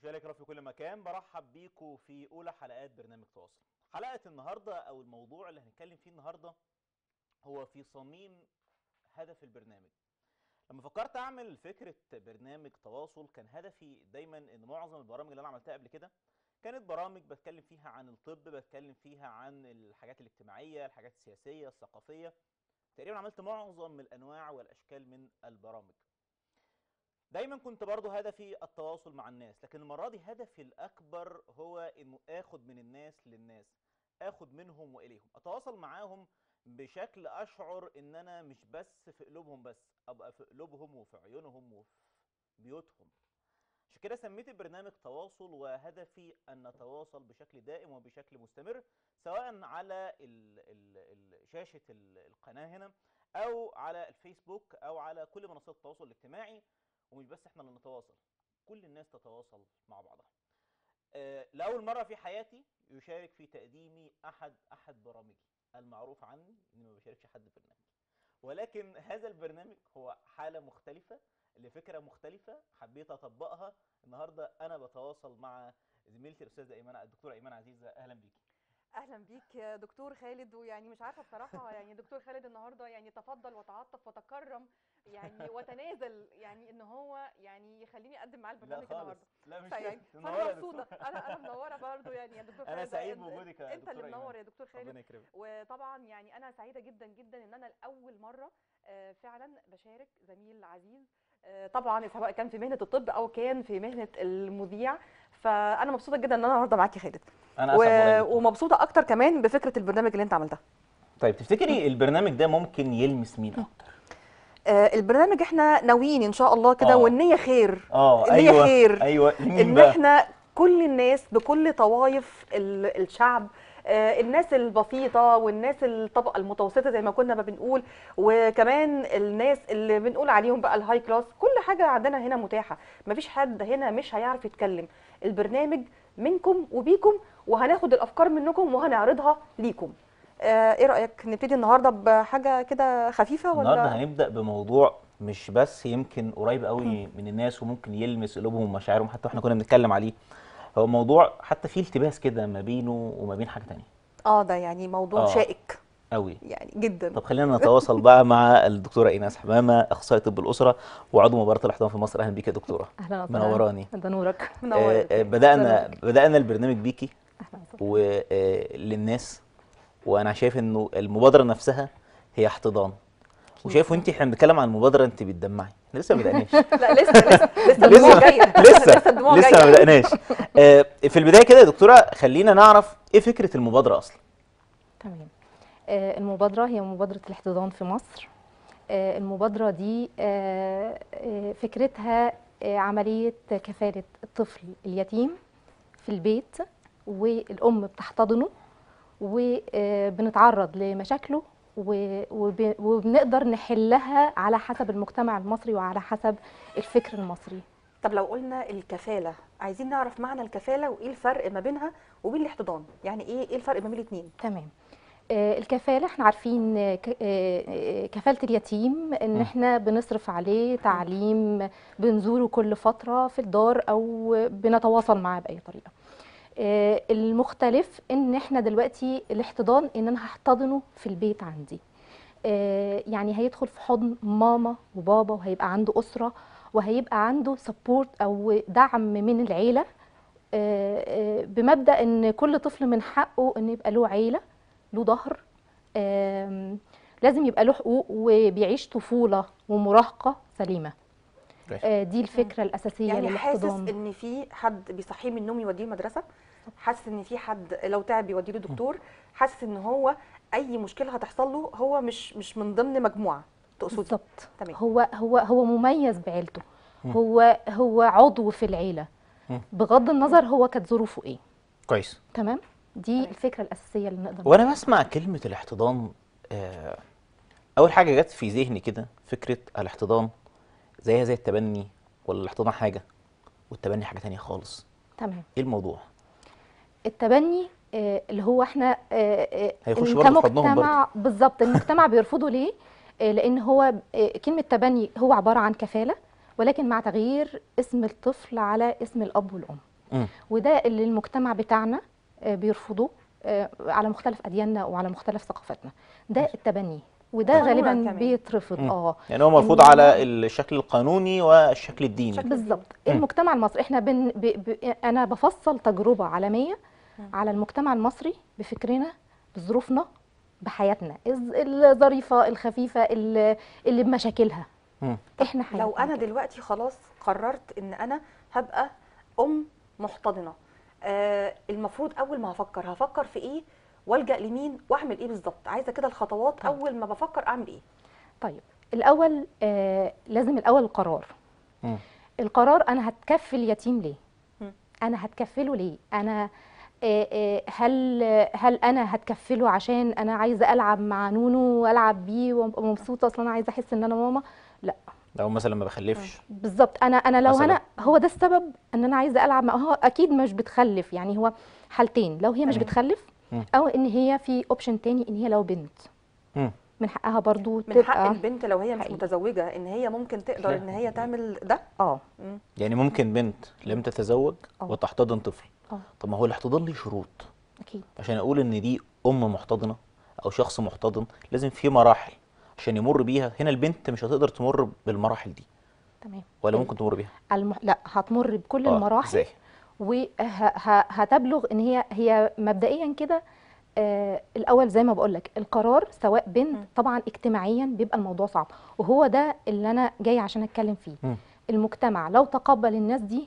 مشاهدينا الكرام في كل مكان برحب بيكم في اولى حلقات برنامج تواصل حلقه النهارده او الموضوع اللي هنتكلم فيه النهارده هو في صميم هدف البرنامج لما فكرت اعمل فكره برنامج تواصل كان هدفي دايما ان معظم البرامج اللي انا عملتها قبل كده كانت برامج بتكلم فيها عن الطب بتكلم فيها عن الحاجات الاجتماعيه الحاجات السياسيه الثقافيه تقريبا عملت معظم الانواع والاشكال من البرامج دايما كنت برضو هدفي التواصل مع الناس لكن المرة دي هدفي الأكبر هو إنه آخد من الناس للناس آخد منهم وإليهم أتواصل معاهم بشكل أشعر إن أنا مش بس في قلوبهم بس أبقى في قلوبهم وفي عيونهم وفي بيوتهم عشان كده سميت البرنامج تواصل وهدفي أن نتواصل بشكل دائم وبشكل مستمر سواء على ال ال ال شاشة ال- القناة هنا أو على الفيسبوك أو على كل منصات التواصل الاجتماعي ومش بس احنا اللي نتواصل كل الناس تتواصل مع بعضها آه، لأول مرة في حياتي يشارك في تقديمي أحد أحد برامجي المعروف عني إني ما بشاركش حد في برنامج ولكن هذا البرنامج هو حالة مختلفة لفكرة مختلفة حبيت أطبقها النهاردة أنا بتواصل مع زميلتي الأستاذة إيمان الدكتورة إيمان عزيزة أهلا بيكي اهلا بيك يا دكتور خالد ويعني مش عارفه بصراحه يعني دكتور خالد النهارده يعني تفضل وتعاطف وتكرم يعني وتنازل يعني ان هو يعني يخليني اقدم معاه لا البرنامج خالص النهارده لا مش فيعني كده. فانا منورة يا مبسوطه دكتورة. انا انا منوره برضو يعني يا دكتور خالد أنا ده سعيد أنت- بوجودك يا انت اللي دكتورة منور إيمان. يا دكتور خالد ربنا يكرمك وطبعا يعني انا سعيده جدا جدا ان انا لاول مره آه، فعلا بشارك زميل عزيز آه، طبعا سواء كان في مهنه الطب او كان في مهنه المذيع فانا مبسوطه جدا ان انا النهارده معاكي خالد أنا و... أسعد والله يا دكتورة. ومبسوطه اكتر كمان بفكره البرنامج اللي انت عملتها طيب تفتكري البرنامج ده ممكن يلمس مين أكتر؟ آه، البرنامج احنا ناويين ان شاء الله كده آه. والنيه خير اه النية ايوه خير. ايوه مين ان بقى؟ احنا كل الناس بكل طوائف ال- الشعب آه، الناس البسيطة والناس الطبقة المتوسطة زي ما كنا ما بنقول وكمان الناس اللي بنقول عليهم بقى الهاي كلاس كل حاجة عندنا هنا متاحة مفيش حد هنا مش هيعرف يتكلم البرنامج منكم وبيكم وهناخد الأفكار منكم وهنعرضها ليكم آه، ايه رأيك نبتدي النهاردة بحاجة كده خفيفة النهارده ولا هنبدا بموضوع مش بس يمكن قريب قوي من الناس وممكن يلمس قلوبهم ومشاعرهم حتى واحنا كنا بنتكلم عليه هو موضوع حتى فيه التباس كده ما بينه وما بين حاجه تانية اه ده يعني موضوع آه. شائك قوي يعني جدا طب خلينا نتواصل بقى مع الدكتوره ايناس حمامه اخصائيه طب الاسره وعضو مباراه الاحتضان في مصر اهلا بيك يا دكتوره اهلا وسهلا منوراني ده نورك منور آه، يا آه، دكتور. بدانا بدانا البرنامج بيكي اهلا وسهلا وللناس وانا شايف انه المبادره نفسها هي احتضان وشايف وانت احنا بنتكلم عن المبادره انت بتدمعي احنا لسه ما بدأناش لا لسه لسه لسه لسه الدموع جايه لسه الدموع لسه ما جايه بدأناش آه، في البدايه كده يا دكتوره خلينا نعرف ايه فكره المبادره اصلا تمام آه، المبادرة هي مبادرة الاحتضان في مصر آه، المبادرة دي آه، آه، فكرتها آه، عملية كفالة الطفل اليتيم في البيت والأم بتحتضنه وبنتعرض لمشاكله و- وب- وبنقدر نحلها على حسب المجتمع المصري وعلى حسب الفكر المصري طب لو قلنا الكفاله عايزين نعرف معنى الكفاله وايه الفرق ما بينها وبين الاحتضان يعني ايه ايه الفرق ما بين الاثنين تمام آه، الكفالة احنا عارفين آه، ك- آه، آه، كفالة اليتيم ان مم. احنا بنصرف عليه تعليم بنزوره كل فترة في الدار او بنتواصل معاه بأي طريقة آه، المختلف ان احنا دلوقتي الاحتضان ان انا هحتضنه في البيت عندي آه، يعني هيدخل في حضن ماما وبابا وهيبقى عنده أسرة وهيبقى عنده سبورت أو دعم من العيلة آه، آه، بمبدأ ان كل طفل من حقه ان يبقى له عيلة له ظهر آم، لازم يبقى له حقوق وبيعيش طفولة ومراهقة سليمة كويس. آه، دي الفكرة الأساسية يعني حاسس للاحتضان ان في حد بيصحيه من النوم يوديه المدرسه حاسس ان في حد لو تعب يوديه لدكتور حاسس ان هو اي مشكله هتحصل له هو مش مش من ضمن مجموعه تقصدي بالظبط تمام. هو هو هو مميز بعيلته مم. هو هو عضو في العيلة مم. بغض النظر هو كانت ظروفه ايه كويس تمام دي تمام. الفكرة الأساسية اللي نقدر وانا بسمع كلمه الاحتضان آه، اول حاجه جت في ذهني كده فكره الاحتضان زيها زي التبني ولا الاحتضان حاجه والتبني حاجه تانية خالص تمام ايه الموضوع التبني آه، اللي هو احنا آه، آه، هيخش إن برضه في حضنهم كمجتمع بالظبط المجتمع بيرفضه ليه آه، لان هو آه، كلمه تبني هو عباره عن كفاله ولكن مع تغيير اسم الطفل على اسم الاب والام مم. وده اللي المجتمع بتاعنا آه، بيرفضه آه، على مختلف ادياننا وعلى مختلف ثقافاتنا ده التبني وده قانوناً غالبا كمان. بيترفض مم. اه يعني هو مرفوض إن على هو- الشكل القانوني والشكل الديني شكل- بالظبط مم. المجتمع المصري احنا بن ب ب انا بفصل تجربه عالميه مم. على المجتمع المصري بفكرنا بظروفنا بحياتنا الز- الظريفه الخفيفه اللي, اللي بمشاكلها مم. احنا حياتنا لو انا كده. دلوقتي خلاص قررت ان انا هبقى ام محتضنه آه المفروض اول ما هفكر هفكر في ايه والجا لمين واعمل ايه بالظبط عايزه كده الخطوات طيب. اول ما بفكر اعمل ايه طيب الاول آه لازم الاول القرار مم. القرار انا هتكفل يتيم ليه مم. انا هتكفله ليه انا آه، آه، هل هل انا هتكفله عشان انا عايزه العب مع نونو والعب بيه وابقى مبسوطه اصلا انا عايزه احس ان انا ماما لو مثلا ما بخلفش بالظبط انا انا لو مثلاً. انا هو ده السبب ان انا عايزه العب مع هو اكيد مش بتخلف يعني هو حالتين لو هي مش تمام. بتخلف مم. او ان هي في اوبشن تاني ان هي لو بنت مم. من حقها برضو من حق تبقى البنت لو هي مش حقيقي. متزوجه ان هي ممكن تقدر لا. ان هي تعمل ده اه مم. يعني ممكن بنت لم تتزوج آه. وتحتضن طفل اه طب ما هو الاحتضان ليه شروط اكيد عشان اقول ان دي ام محتضنه او شخص محتضن لازم في مراحل عشان يمر بيها هنا البنت مش هتقدر تمر بالمراحل دي تمام ولا ال- ممكن تمر بيها المح... لا هتمر بكل آه، المراحل ازاي وهتبلغ ان هي هي مبدئيا كده آه الاول زي ما بقول لك القرار سواء بنت مم. طبعا اجتماعيا بيبقى الموضوع صعب وهو ده اللي انا جاي عشان اتكلم فيه مم. المجتمع لو تقبل الناس دي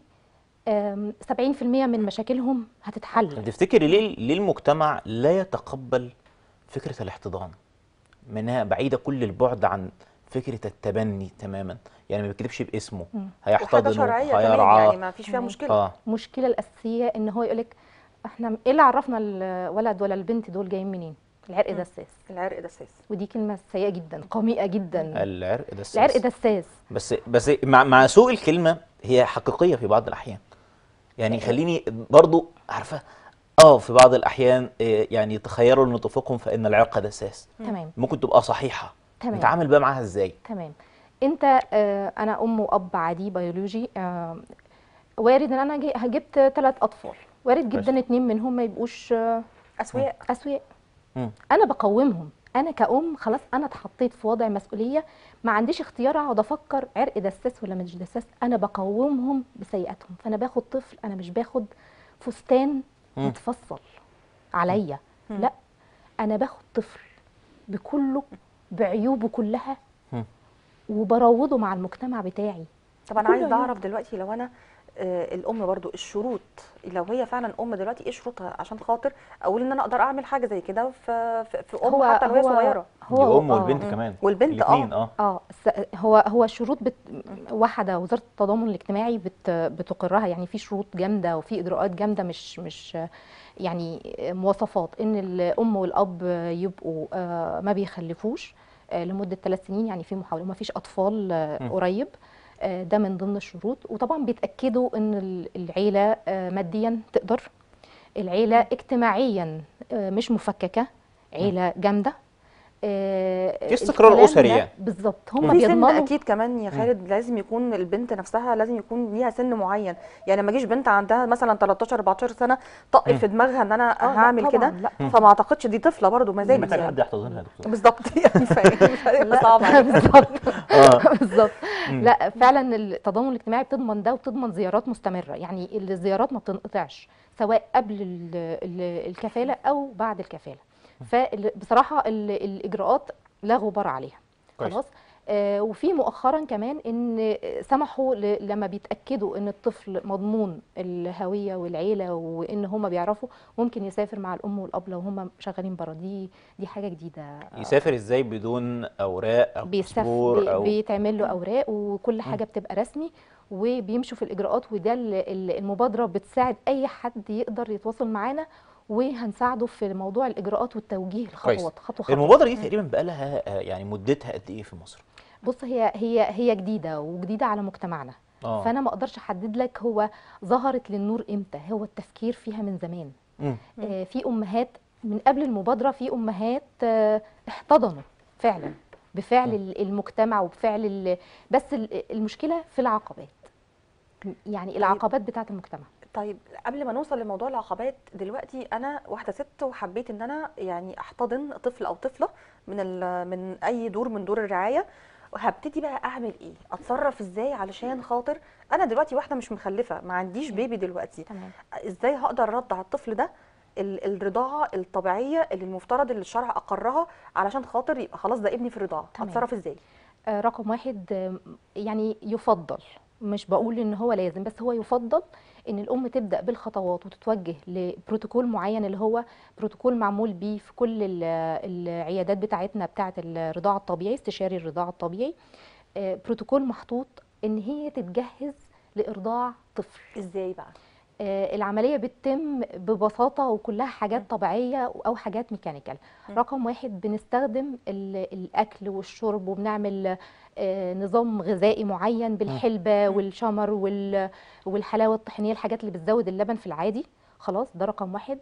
آم، 70% من مشاكلهم هتتحل تفتكري ليه ليه المجتمع لا يتقبل فكره الاحتضان منها بعيده كل البعد عن فكره التبني تماما يعني ما بيكتبش باسمه مم. وحاجه هيحتضنه شرعيه كمان هيرعاه يعني ما فيش فيها تمام. مشكله اه المشكله الاساسيه ان هو يقولك احنا ايه اللي عرفنا الولد ولا البنت دول جايين منين العرق مم. دساس العرق ده اساس ودي كلمه سيئه جدا قميئه جدا العرق ده الساس. العرق دساس بس بس مع مع سوء الكلمه هي حقيقيه في بعض الاحيان يعني خليني برضو عارفه اه في بعض الاحيان آه، يعني تخيلوا لنطفكم فان العرق دساس تمام ممكن تبقى صحيحه تمام. نتعامل بقى معاها ازاي تمام انت آه انا ام واب عادي بيولوجي آه وارد ان انا جي- جبت ثلاث اطفال وارد كويس. جدا اتنين منهم ما يبقوش آه اسوياء اسوياء مم. انا بقومهم انا كأم خلاص انا اتحطيت في وضع مسؤوليه ما عنديش اختيار اقعد افكر عرق دساس ولا مش دساس انا بقومهم بسيئاتهم فانا باخد طفل انا مش باخد فستان مم. متفصل عليا مم. لا انا باخد طفل بكله بعيوبه كلها مم. وبروضه مع المجتمع بتاعي طب انا كل عايزه عيوب. اعرف دلوقتي لو انا آه، الام برضو الشروط لو هي فعلا ام دلوقتي ايه شروطها عشان خاطر اقول ان انا اقدر اعمل حاجه زي كده في في, في ام حتى لو هي صغيره دي هو ام آه. والبنت مم. كمان والبنت اه الاثنين اه اه س- هو هو الشروط بت... واحده وزاره التضامن الاجتماعي بت... بتقرها يعني في شروط جامده وفي اجراءات جامده مش مش يعني مواصفات ان الام والاب يبقوا آه، ما بيخلفوش آه، لمده ثلاث سنين يعني في محاوله ما فيش اطفال آه، مم. قريب آه، ده من ضمن الشروط وطبعا بيتاكدوا ان ال- العيله آه، ماديا تقدر العيله اجتماعيا آه، مش مفككه عيله جامده آه، في استقرار الكلام أسري ده يعني. بالظبط هم في سن بيضمنوا اكيد كمان يا خالد لازم يكون البنت نفسها لازم يكون ليها سن معين يعني ما اجيش بنت عندها مثلا 13 14 سنه طق مم. في دماغها ان انا آه، لا هعمل طبعاً، كده لا. فما اعتقدش دي طفله برضو ما زالت محتاج يعني. حد يحتضنها يا دكتور بالظبط يعني فاهم فهيبقى صعب عليك. بالظبط اه بالظبط مم. لا فعلا التضامن الاجتماعي بتضمن ده وبتضمن زيارات مستمره يعني الزيارات ما بتنقطعش سواء قبل ال- ال- الكفاله او بعد الكفاله فبصراحه الاجراءات لا غبار عليها كويس. خلاص آه وفي مؤخرا كمان ان سمحوا ل- لما بيتاكدوا ان الطفل مضمون الهويه والعيله وان هم بيعرفوا ممكن يسافر مع الام والاب لو هم شغالين بره دي دي حاجه جديده يسافر ازاي بدون اوراق او بيسف باسبور بي او بيتعمل له اوراق وكل حاجه بتبقى رسمي وبيمشوا في الاجراءات وده ال- ال- المبادره بتساعد اي حد يقدر يتواصل معانا وهنساعده في موضوع الاجراءات والتوجيه كويس. الخطوات خطوه خطوه المبادره دي تقريبا بقى لها آه، يعني مدتها قد ايه في مصر بص هي هي هي جديده وجديده على مجتمعنا اه فانا ما اقدرش احدد لك هو ظهرت للنور امتى هو التفكير فيها من زمان مم. آه، في امهات من قبل المبادره في امهات آه، احتضنوا فعلا بفعل ال- المجتمع وبفعل ال- بس ال- المشكله في العقبات يعني العقبات بتاعه المجتمع طيب قبل ما نوصل لموضوع العقبات دلوقتي انا واحده ست وحبيت ان انا يعني احتضن طفل او طفله من ال- من اي دور من دور الرعايه وهبتدي بقى اعمل ايه اتصرف ازاي علشان خاطر انا دلوقتي واحده مش مخلفه ما عنديش بيبي دلوقتي تمام ازاي هقدر ارضع الطفل ده ال- الرضاعه الطبيعيه اللي المفترض اللي الشرع اقرها علشان خاطر يبقى خلاص ده ابني في الرضاعه تمام. اتصرف ازاي آه، رقم واحد آم، يعني يفضل مش بقول ان هو لازم بس هو يفضل ان الام تبدا بالخطوات وتتوجه لبروتوكول معين اللي هو بروتوكول معمول بيه في كل ال- العيادات بتاعتنا بتاعه الرضاعه الطبيعي استشاري الرضاعه الطبيعي آه، بروتوكول محطوط ان هي تتجهز لارضاع طفل ازاي بقى آه، العملية بتتم ببساطة وكلها حاجات طبيعية أو حاجات ميكانيكال مم. رقم واحد بنستخدم ال- الأكل والشرب وبنعمل آه، نظام غذائي معين بالحلبة مم. والشمر وال- والحلاوة الطحينية الحاجات اللي بتزود اللبن في العادي خلاص ده رقم واحد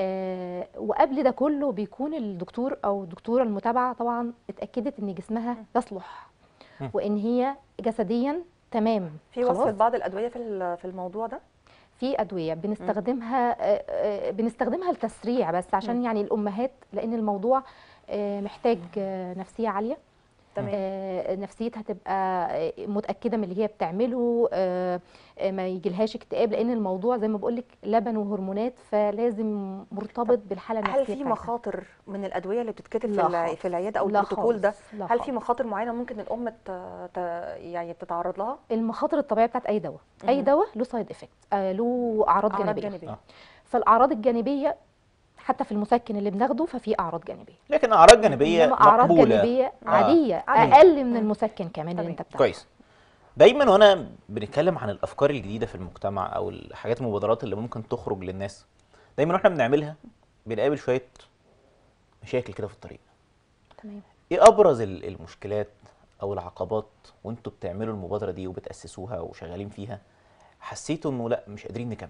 آه، وقبل ده كله بيكون الدكتور أو الدكتورة المتابعة طبعا اتأكدت إن جسمها يصلح مم. وإن هي جسديا تمام في خلاص؟ وصفه بعض الادويه في ال- في الموضوع ده في ادويه بنستخدمها آه، آه، بنستخدمها لتسريع بس عشان مم. يعني الامهات لان الموضوع آه، محتاج آه، نفسيه عاليه تمام آه، نفسيتها تبقى آه، متاكده من اللي هي بتعمله آه، آه، ما يجيلهاش اكتئاب لان الموضوع زي ما بقول لك لبن وهرمونات فلازم مرتبط بالحاله النفسيه هل في بتاعتها. مخاطر من الادويه اللي بتتكتب في لا الع- خالص. في العياده او لا البروتوكول ده خالص. لا هل في خالص. مخاطر معينه ممكن الام ت... ت... يعني تتعرض لها المخاطر الطبيعيه بتاعت اي دواء اي مهم. دواء له سايد افكت له اعراض اعراض جانبيه جانبيه آه. فالاعراض الجانبيه حتى في المسكن اللي بناخده ففي اعراض جانبيه لكن اعراض جانبيه إنما اعراض مقبوله جانبيه آه. عاديه عادية. اقل من مم. المسكن كمان اللي تمام. انت بتاخده كويس دايما وانا بنتكلم عن الافكار الجديده في المجتمع او الحاجات المبادرات اللي ممكن تخرج للناس دايما واحنا بنعملها بنقابل شويه مشاكل كده في الطريق تمام ايه ابرز ال- المشكلات او العقبات وانتوا بتعملوا المبادره دي وبتاسسوها وشغالين فيها حسيتوا انه لا مش قادرين نكمل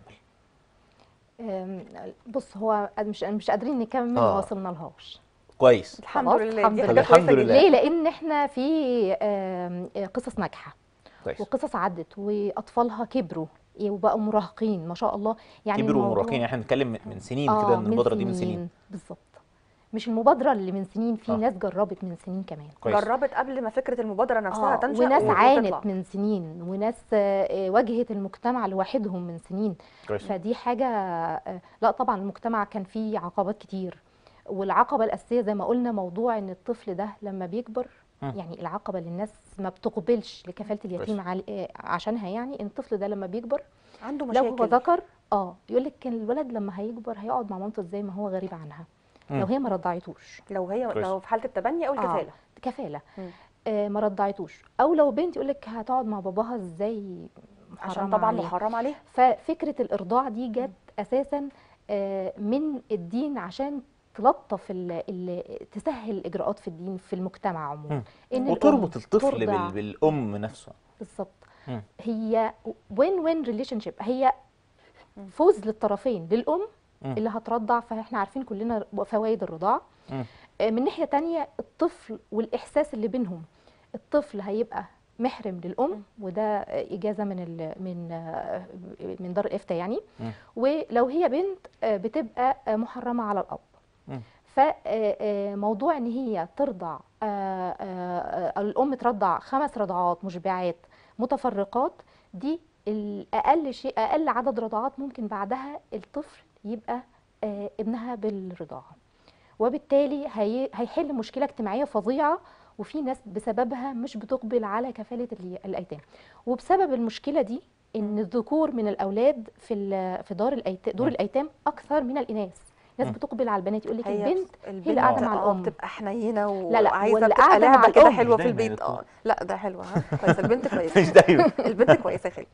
أم، بص هو مش مش قادرين نكمل آه. ما وصلنا لهاش كويس الحمد خلاص، لله الحمد دي لله. حاجه الحمد كويسه لله. جدا ليه لان احنا في آم، قصص ناجحه كويس وقصص عدت واطفالها كبروا وبقوا مراهقين ما شاء الله يعني كبروا الموضوع- ومراهقين يعني احنا بنتكلم من- من سنين آه، كده ان المبادره دي من سنين بالظبط مش المبادره اللي من سنين في آه. ناس جربت من سنين كمان كويس جربت قبل ما فكره المبادره نفسها آه، تنشا وناس وتطلع. عانت من سنين وناس آه، آه، واجهت المجتمع لوحدهم من سنين كويس فدي حاجة آه، لا طبعا المجتمع كان فيه عقبات كتير والعقبة الأساسية زي ما قلنا موضوع إن الطفل ده لما بيكبر مم. يعني العقبة اللي الناس ما بتقبلش لكفالة اليتيم كويس. عل- آه، عشانها يعني إن الطفل ده لما بيكبر عنده لو هو مشاكل ذكر اه يقول لك الولد لما هيكبر هيقعد مع مامته ازاي ما هو غريب عنها مم. لو هي ما رضعتوش لو هي كويس. لو في حاله التبني او الكفاله كفالة مم. آه ما رضعتوش او لو بنت يقول لك هتقعد مع باباها ازاي عشان حرام طبعا عليها. محرم عليه ففكره الارضاع دي جت اساسا آه، من الدين عشان تلطف ال ال تسهل الاجراءات في الدين في المجتمع عموما مم. ان الأم وتربط الطفل ترضع. بال... بالام نفسه بالظبط مم. هي وين وين ريليشن شيب هي فوز للطرفين للام مم. اللي هترضع فاحنا عارفين كلنا فوائد الرضاعه مم. آه، من ناحيه تانية الطفل والاحساس اللي بينهم الطفل هيبقى محرم للام وده آه، اجازه من ال من آه، من دار الافتاء يعني مم. ولو هي بنت آه، بتبقى آه، محرمه على الاب مم. فموضوع ان هي ترضع آه، آه، آه، الام ترضع خمس رضعات مشبعات متفرقات دي الاقل شيء اقل عدد رضعات ممكن بعدها الطفل يبقى آه، ابنها بالرضاعه وبالتالي هي هيحل مشكله اجتماعيه فظيعه وفي ناس بسببها مش بتقبل على كفاله الي- الايتام وبسبب المشكله دي ان الذكور من الاولاد في ال- في دار الايتام دور مم. الايتام اكثر من الاناث ناس مم. بتقبل على البنات يقول لك هي البنت البنت اللي قاعدة مع آه، الأم. بتبقى حنينه لا لا، وعايزه واللي تبقى قاعدة مع لعبه كده الأم. حلوه مش في دايما البيت يكون. اه لا ده حلوه ها كويس البنت كويسه مش دايما البنت كويسه يا خالد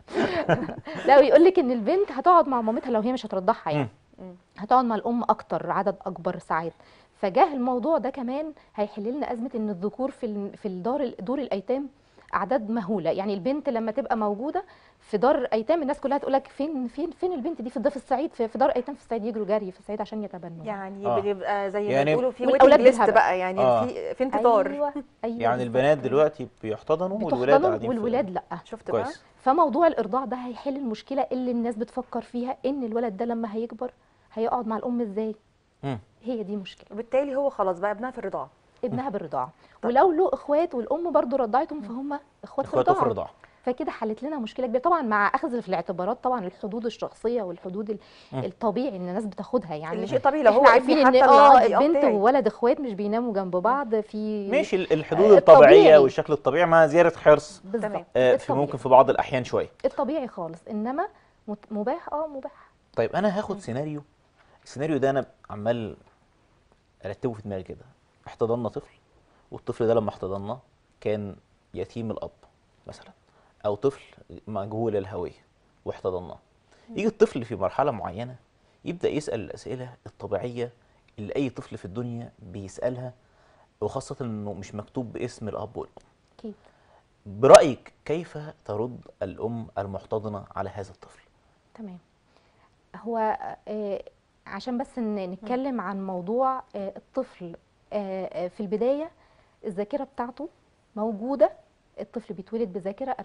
لا ويقول لك ان البنت هتقعد مع مامتها لو هي مش هترضعها يعني مم. هتقعد مع الام اكتر عدد اكبر ساعات فجاه الموضوع ده كمان هيحل لنا ازمه ان الذكور في ال- في الدار دور الايتام اعداد مهوله يعني البنت لما تبقى موجوده في دار ايتام الناس كلها تقول لك فين فين فين البنت دي في ده في الصعيد في, في دار ايتام في الصعيد يجروا جري في الصعيد عشان يتبنوا يعني آه. بيبقى زي ما يعني بيقولوا في والأولاد ويتنج ليست بالهبل. بقى يعني آه. في في انتظار ايوه ايوه يعني بالظبط. البنات دلوقتي بيحتضنوا والولاد بتحضنوا قاعدين في- والولاد لا شفت بقى كويس فموضوع الارضاع ده هيحل المشكله اللي الناس بتفكر فيها ان الولد ده لما هيكبر هيقعد مع الام ازاي مم. هي دي مشكله وبالتالي هو خلاص بقى ابنها في الرضاعه ابنها بالرضاعه ولو له اخوات والام برضو رضعتهم فهم اخوات في اخواته في الرضاعه الرضاعه فكده حلت لنا مشكله كبيره طبعا مع اخذ في الاعتبارات طبعا الحدود الشخصيه والحدود ال- مم. الطبيعي ان الناس بتاخدها يعني اللي شيء طبيعي لو هو احنا ابني عارفين ان حتى اللي اه عندي البنت بتاعي. وولد اخوات مش بيناموا جنب بعض في ماشي ال- الحدود آه، الطبيعيه الطبيعي. والشكل الطبيعي مع زياده حرص بالظبط تمام. آه، في الطبيعي. ممكن في بعض الاحيان شويه الطبيعي خالص انما مت- مباح اه مباح طيب انا هاخد سيناريو السيناريو ده انا عمال ارتبه في دماغي كده احتضنا طفل والطفل ده لما احتضناه كان يتيم الاب مثلا او طفل مجهول الهويه واحتضناه يجي الطفل في مرحله معينه يبدا يسال الاسئله الطبيعيه اللي اي طفل في الدنيا بيسالها وخاصه انه مش مكتوب باسم الاب والام اكيد برايك كيف ترد الام المحتضنه على هذا الطفل تمام هو آه، عشان بس ن- نتكلم عن موضوع آه، الطفل آه، آه، في البداية الذاكرة بتاعته موجودة الطفل بيتولد بذاكرة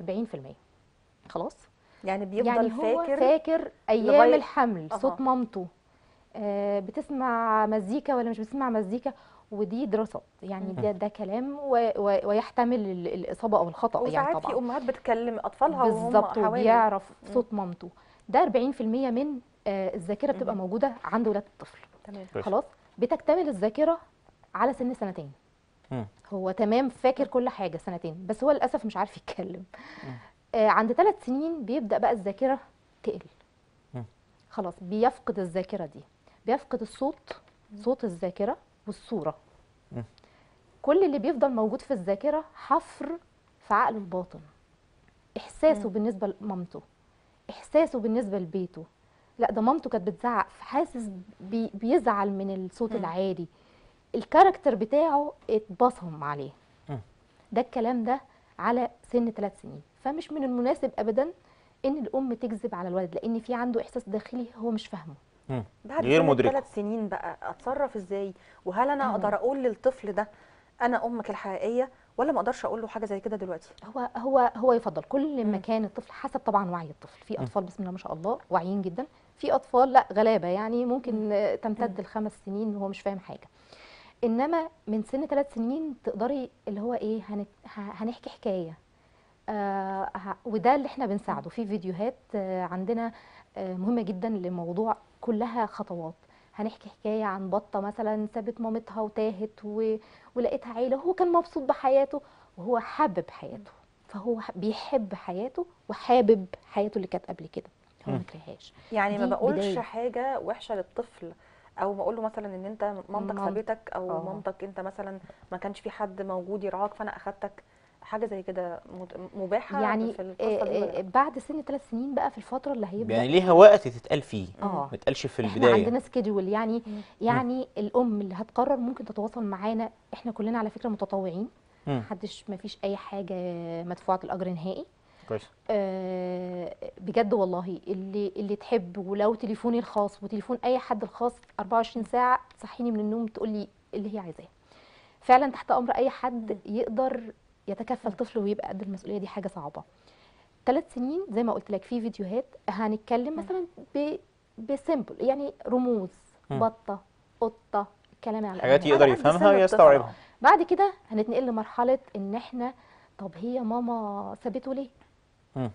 40% خلاص يعني بيفضل يعني هو فاكر فاكر ايام لغاية- الحمل صوت أها. مامته آه، بتسمع مزيكا ولا مش بتسمع مزيكا ودي دراسات يعني ده ده كلام و- و- ويحتمل ال- الاصابه او الخطا يعني وساعات طبعا في امهات بتكلم اطفالها وهم بالظبط حوالي وبيعرف مم. صوت مامته ده 40% من آه، الذاكره بتبقى مم. موجوده عند ولادة الطفل تمام كويس. خلاص بتكتمل الذاكره على سن سنتين مم. هو تمام فاكر كل حاجه سنتين بس هو للاسف مش عارف يتكلم آه عند ثلاث سنين بيبدا بقى الذاكره تقل مم. خلاص بيفقد الذاكره دي بيفقد الصوت صوت الذاكره والصوره مم. كل اللي بيفضل موجود في الذاكره حفر في عقله الباطن احساسه مم. بالنسبه لمامته احساسه بالنسبه لبيته لا ده مامته كانت بتزعق فحاسس بي بيزعل من الصوت مم. العالي الكاركتر بتاعه اتبصم عليه مم. ده الكلام ده على سن ثلاث سنين فمش من المناسب ابدا ان الام تكذب على الولد لان في عنده احساس داخلي هو مش فاهمه مم. بعد غير سن مدركه ثلاث سنين بقى اتصرف ازاي وهل انا مم. اقدر اقول للطفل ده انا امك الحقيقيه ولا ما اقدرش اقول له حاجه زي كده دلوقتي هو هو هو يفضل كل ما مم. كان الطفل حسب طبعا وعي الطفل في اطفال بسم الله ما شاء الله واعيين جدا في اطفال لا غلابه يعني ممكن آه، تمتد لخمس سنين وهو مش فاهم حاجه انما من سن ثلاث سنين تقدري اللي هو ايه هنت... ه- هنحكي حكايه آه ه- وده اللي احنا بنساعده في فيديوهات آه عندنا آه مهمه جدا لموضوع كلها خطوات هنحكي حكايه عن بطه مثلا سابت مامتها وتاهت و... ولقيتها عيله هو كان مبسوط بحياته وهو حابب حياته فهو ح- بيحب حياته وحابب حياته اللي كانت قبل كده هو ما مم. كرهاش يعني ما دي بقولش بداية. حاجه وحشه للطفل او ما اقول له مثلا ان انت مامتك مام- سابتك او آه. مامتك انت مثلا ما كانش في حد موجود يرعاك فانا اخدتك حاجه زي كده مت- مباحه يعني في القصه دي آه، ولا آه، بعد سن ثلاث سنين بقى في الفتره اللي هيبدا يعني ليها وقت تتقال فيه اه ما تتقالش في احنا البدايه عندنا سكيدول يعني مم. يعني الام اللي هتقرر ممكن تتواصل معانا احنا كلنا على فكره متطوعين مم. محدش ما فيش اي حاجه مدفوعه الاجر نهائي كويس آه، بجد والله اللي اللي تحب ولو تليفوني الخاص وتليفون اي حد الخاص 24 ساعه تصحيني من النوم تقول لي اللي هي عايزاه فعلا تحت امر اي حد يقدر يتكفل طفل ويبقى قد المسؤوليه دي حاجه صعبه ثلاث سنين زي ما قلت لك في فيديوهات هنتكلم مثلا ب بسيمبل يعني رموز مم. بطه قطه الكلام على حاجات الأقل. يقدر على قد سن يفهمها الطفل. ويستوعبها بعد كده هنتنقل لمرحله ان احنا طب هي ماما سابته ليه مم.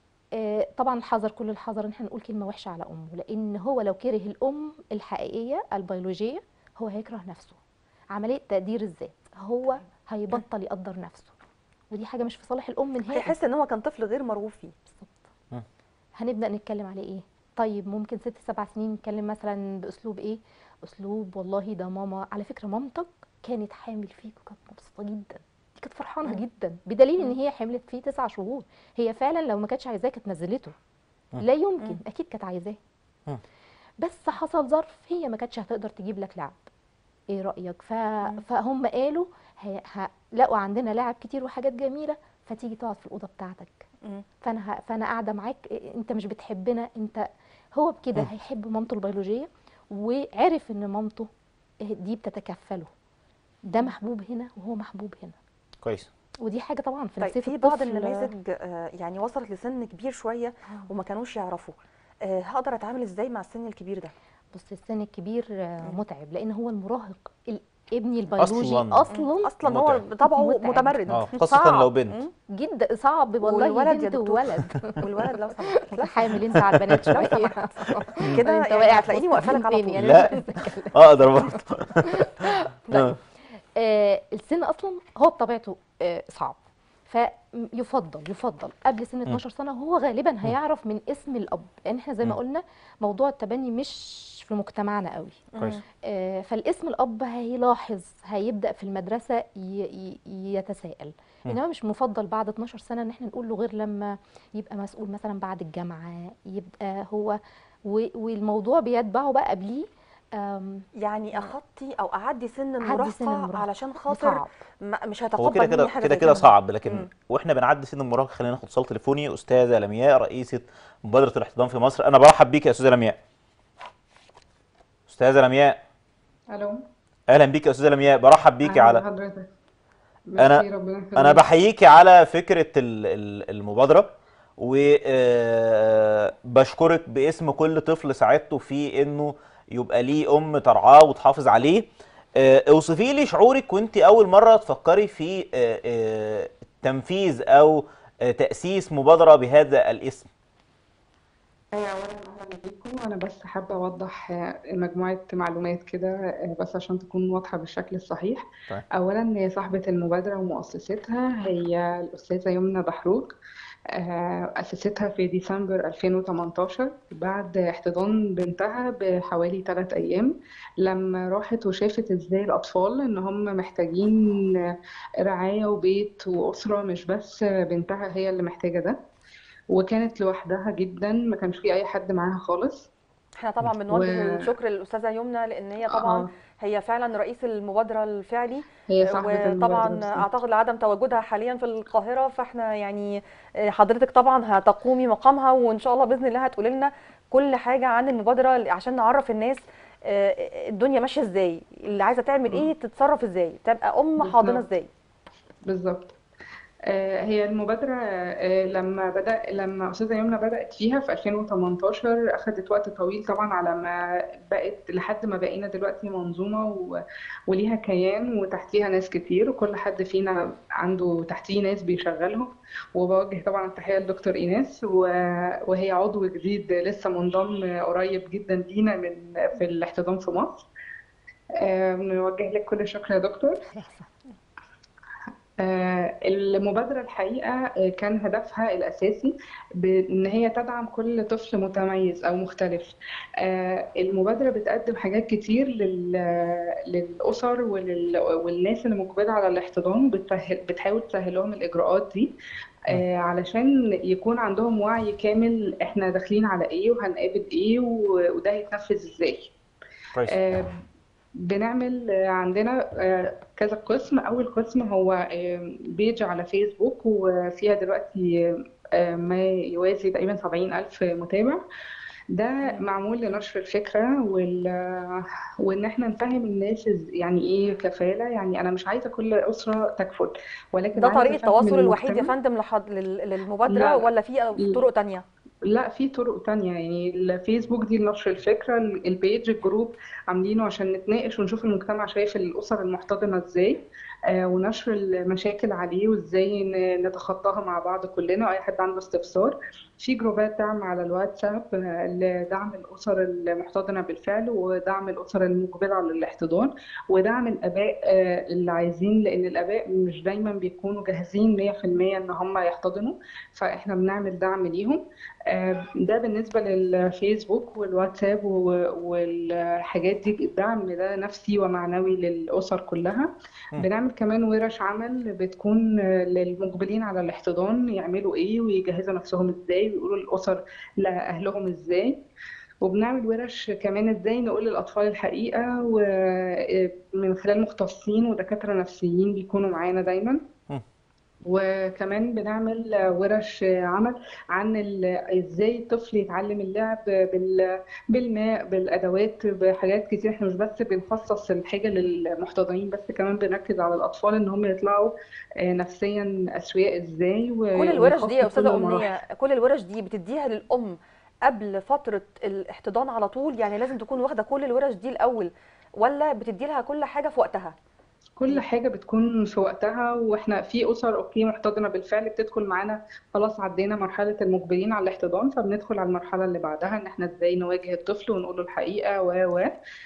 آه، طبعا الحذر كل الحذر ان احنا نقول كلمه وحشه على امه لان هو لو كره الام الحقيقيه البيولوجيه هو هيكره نفسه عمليه تقدير الذات هو هيبطل يقدر نفسه ودي حاجه مش في صالح الام نهائي هيحس ان هو كان طفل غير مرغوب فيه بالظبط مم. هنبدا نتكلم عليه ايه طيب ممكن ست سبع سنين نتكلم مثلا باسلوب ايه اسلوب والله ده ماما على فكره مامتك كانت حامل فيك وكانت مبسوطه جدا دي كانت فرحانه مم. جدا بدليل ان مم. هي حملت فيه تسع شهور هي فعلا لو ما كانتش عايزاه كانت نزلته مم. لا يمكن مم. اكيد كانت عايزاه مم. بس حصل ظرف هي ما كانتش هتقدر تجيب لك لعب ايه رايك ف... مم. فهم قالوا ه... ه... لقوا عندنا لعب كتير وحاجات جميله فتيجي تقعد في الاوضه بتاعتك مم. فانا ه... فانا قاعده معاك إيه، انت مش بتحبنا انت هو بكده مم. هيحب مامته البيولوجيه وعرف ان مامته دي بتتكفله ده محبوب هنا وهو محبوب هنا كويس ودي حاجه طبعا في طيب نفسيه في بعض الطفل النماذج آه، يعني وصلت لسن كبير شويه آه. وما كانوش يعرفوا آه، هقدر اتعامل ازاي مع السن الكبير ده بص السن الكبير آه، مم. متعب لان هو المراهق ال- ابني البيولوجي أصلاً. اصلا اصلا هو متعب. بطبعه متعب. متمرد اه خاصة صعب. لو بنت مم. جدا صعب والله والولد يا بنت دكتور. وولد والولد لو سمحت متحامل انت على البنات لو شويه سمحت كده انت يعني واقع هتلاقيني في واقفه لك على تاني، طول يعني لا. مش هتتكلم. اقدر برضه طيب. آه السن اصلا هو بطبيعته آه صعب فيفضل يفضل قبل سن 12 سنه هو غالبا هيعرف من اسم الاب لان احنا زي ما مم. قلنا موضوع التبني مش في مجتمعنا قوي كويس آه، فالاسم الاب هيلاحظ هيبدا في المدرسه ي- ي- يتساءل مم. انما مش مفضل بعد 12 سنه ان احنا نقول له غير لما يبقى مسؤول مثلا بعد الجامعه يبقى هو و- والموضوع بيتبعه بقى قبليه آم، يعني اخطي او اعدي سن أعدي المراهقه سن المراهقة. علشان خاطر صعب ما- مش هو هتقبل كده كده مني حاجه كده زي كده صعب لكن مم. واحنا بنعدي سن المراهقه خلينا ناخد اتصال تليفوني استاذه لمياء رئيسه مبادره الاحتضان في مصر انا برحب بيك يا استاذه لمياء استاذه لمياء الو اهلا بيك يا استاذه لمياء برحب بيكي أهلا على بحضرتك أنا- ميرسي، ربنا انا يخليك. بحييكي على فكره ال- ال- المبادره وبشكرك باسم كل طفل ساعدته في انه يبقى ليه ام ترعاه وتحافظ عليه آه، اوصفي لي شعورك وانت اول مره تفكري في آه، آه، تنفيذ او آه، تاسيس مبادره بهذا الاسم أيوة، أولا أهلا بيكم أنا بس حابة أوضح آه، مجموعة معلومات كده آه، بس عشان تكون واضحة بالشكل الصحيح طيب. أولا هي صاحبة المبادرة ومؤسستها هي الأستاذة يمنى دحروج آه، أسستها في ديسمبر 2018 بعد احتضان بنتها بحوالي ثلاث أيام لما راحت وشافت إزاي الأطفال إن هم محتاجين رعاية وبيت وأسرة مش بس بنتها هي اللي محتاجة ده وكانت لوحدها جدا ما كانش في اي حد معاها خالص احنا طبعا بنوجه و- الشكر للاستاذه يمنى لان هي طبعا آه، هي فعلا رئيس المبادره الفعلي هي صاحبة المبادرة وطبعا بالظبط. اعتقد لعدم تواجدها حاليا في القاهره فاحنا يعني حضرتك طبعا هتقومي مقامها وان شاء الله باذن الله هتقولي لنا كل حاجه عن المبادره عشان نعرف الناس آه، الدنيا ماشيه ازاي اللي عايزه تعمل ايه تتصرف ازاي تبقى ام حاضنه بالظبط. ازاي بالظبط آه، هي المبادرة آه، لما بدأ لما أستاذة يمنى بدأت فيها في 2018 أخدت وقت طويل طبعا على ما بقت لحد ما بقينا دلوقتي منظومة و- وليها كيان وتحتيها ناس كتير وكل حد فينا عنده تحتيه ناس بيشغلهم وبوجه طبعا التحية لدكتور إيناس و- وهي عضو جديد لسه منضم قريب جدا لينا من في الاحتضان في مصر آه، بنوجه لك كل الشكر يا دكتور آه، المبادرة الحقيقة آه، كان هدفها الأساسي بإن هي تدعم كل طفل متميز أو مختلف آه، المبادرة بتقدم حاجات كتير لل- للأسر ولل- والناس اللي مقبلة على الاحتضان بتسهل بتحاول تسهل لهم الإجراءات دي آه، علشان يكون عندهم وعي كامل إحنا داخلين على إيه وهنقابل إيه و- وده هيتنفذ إزاي كويس آه، بنعمل آه، عندنا آه، كذا قسم أول قسم هو آه، بيج على فيسبوك وفيها دلوقتي آه، ما يوازي تقريبا سبعين ألف متابع ده معمول لنشر الفكرة وال... وإن إحنا نفهم الناس إز- يعني إيه كفالة يعني أنا مش عايزة كل أسرة تكفل ولكن ده عايزة طريقه أفهم التواصل الوحيد يا المجتمع فندم لحد لل- للمبادره لا ولا في طرق تانية لا في طرق تانية يعني الفيسبوك دي لنشر الفكرة البيج الجروب عاملينه عشان نتناقش ونشوف المجتمع شايف الأسر المحتضنة ازاي آه، ونشر المشاكل عليه وازاي ن- نتخطاها مع بعض كلنا واي حد عنده استفسار في جروبات دعم على الواتساب آه، لدعم الأسر المحتضنة بالفعل ودعم الأسر المقبلة على الاحتضان ودعم الآباء آه، اللي عايزين لأن الآباء مش دايما بيكونوا جاهزين 100% إن هم يحتضنوا فإحنا بنعمل دعم ليهم آه، ده بالنسبة للفيسبوك والواتساب و- والحاجات دي الدعم ده نفسي ومعنوي للأسر كلها مم. بنعمل كمان ورش عمل بتكون آه، للمقبلين على الاحتضان يعملوا ايه ويجهزوا نفسهم ازاي ويقولوا الأسر لأهلهم ازاي وبنعمل ورش كمان ازاي نقول للأطفال الحقيقة ومن خلال مختصين ودكاترة نفسيين بيكونوا معانا دايما مم. وكمان بنعمل ورش عمل عن ال- ازاي الطفل يتعلم اللعب بال- بالماء بالادوات بحاجات كتير احنا مش بس بنخصص الحاجه للمحتضنين بس كمان بنركز على الاطفال ان هم يطلعوا آه، نفسيا اسوياء ازاي و- كل الورش دي يا ونخفض كل استاذه المراحل امنيه كل الورش دي بتديها للام قبل فتره الاحتضان على طول يعني لازم تكون واخده كل الورش دي الاول ولا بتدي لها كل حاجه في وقتها كل حاجة بتكون في وقتها واحنا في أسر أوكي محتضنة بالفعل بتدخل معانا خلاص عدينا مرحلة المقبلين على الاحتضان فبندخل على المرحلة اللي بعدها إن احنا ازاي نواجه الطفل ونقول له الحقيقة و و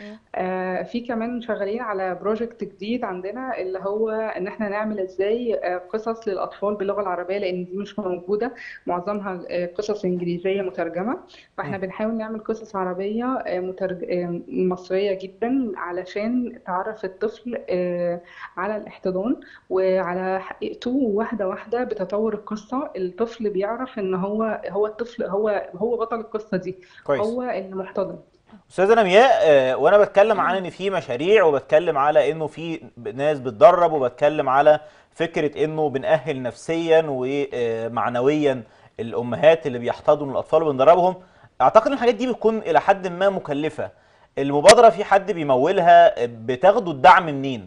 آه في كمان شغالين على بروجكت جديد عندنا اللي هو إن احنا نعمل ازاي آه قصص للأطفال باللغة العربية لأن دي مش موجودة معظمها آه قصص إنجليزية مترجمة فاحنا مم. بنحاول نعمل قصص عربية آه مترج... آه مصرية جدا علشان تعرف الطفل آه على الاحتضان وعلى حقيقته واحدة واحدة بتطور القصة الطفل بيعرف ان هو هو الطفل هو هو بطل القصة دي كويس هو المحتضن استاذه نمياء آه، وانا بتكلم عن ان في مشاريع وبتكلم على انه في ناس بتدرب وبتكلم على فكره انه بنأهل نفسيا ومعنويا الامهات اللي بيحتضنوا الاطفال وبندربهم اعتقد ان الحاجات دي بتكون الى حد ما مكلفه المبادره في حد بيمولها بتاخدوا الدعم منين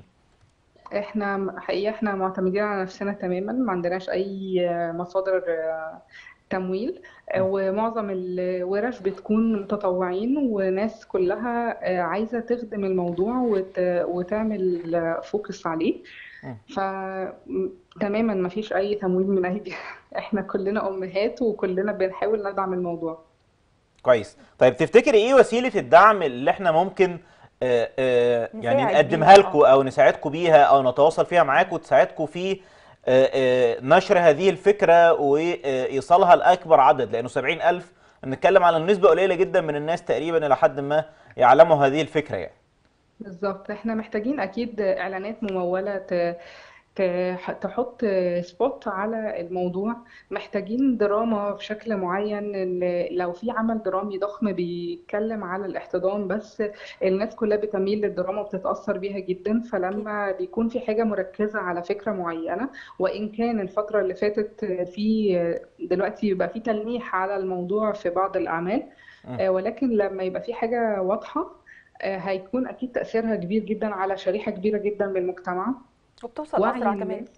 احنا حقيقة احنا معتمدين على نفسنا تماما ما عندناش اي مصادر آه، تمويل آه، ومعظم الورش بتكون متطوعين وناس كلها آه، عايزة تخدم الموضوع وت... وتعمل آه، فوكس عليه مم. ف م- تماما ما فيش اي تمويل من اي جهة احنا كلنا امهات وكلنا بنحاول ندعم الموضوع كويس طيب تفتكر ايه وسيله الدعم اللي احنا ممكن آه، آه، يعني نساعد نقدمها بيها، لكم او نساعدكم بيها او نتواصل فيها معاكم وتساعدكم في آه، آه، نشر هذه الفكره وايصالها لاكبر عدد لانه 70000 بنتكلم على نسبه قليله جدا من الناس تقريبا الى حد ما يعلموا هذه الفكره يعني بالظبط احنا محتاجين اكيد اعلانات ممولة ت... تح- تحط سبوت على الموضوع محتاجين دراما بشكل معين إن لو في عمل درامي ضخم بيتكلم على الاحتضان بس الناس كلها بتميل للدراما وبتتأثر بيها جدا فلما بيكون في حاجة مركزة على فكرة معينة وإن كان الفترة اللي فاتت في دلوقتي يبقى في تلميح على الموضوع في بعض الأعمال مم. آه، ولكن لما يبقى في حاجة واضحة آه، هيكون أكيد تأثيرها كبير جدا على شريحة كبيرة جدا من المجتمع وبتوصل وعي اسرع كمان الناس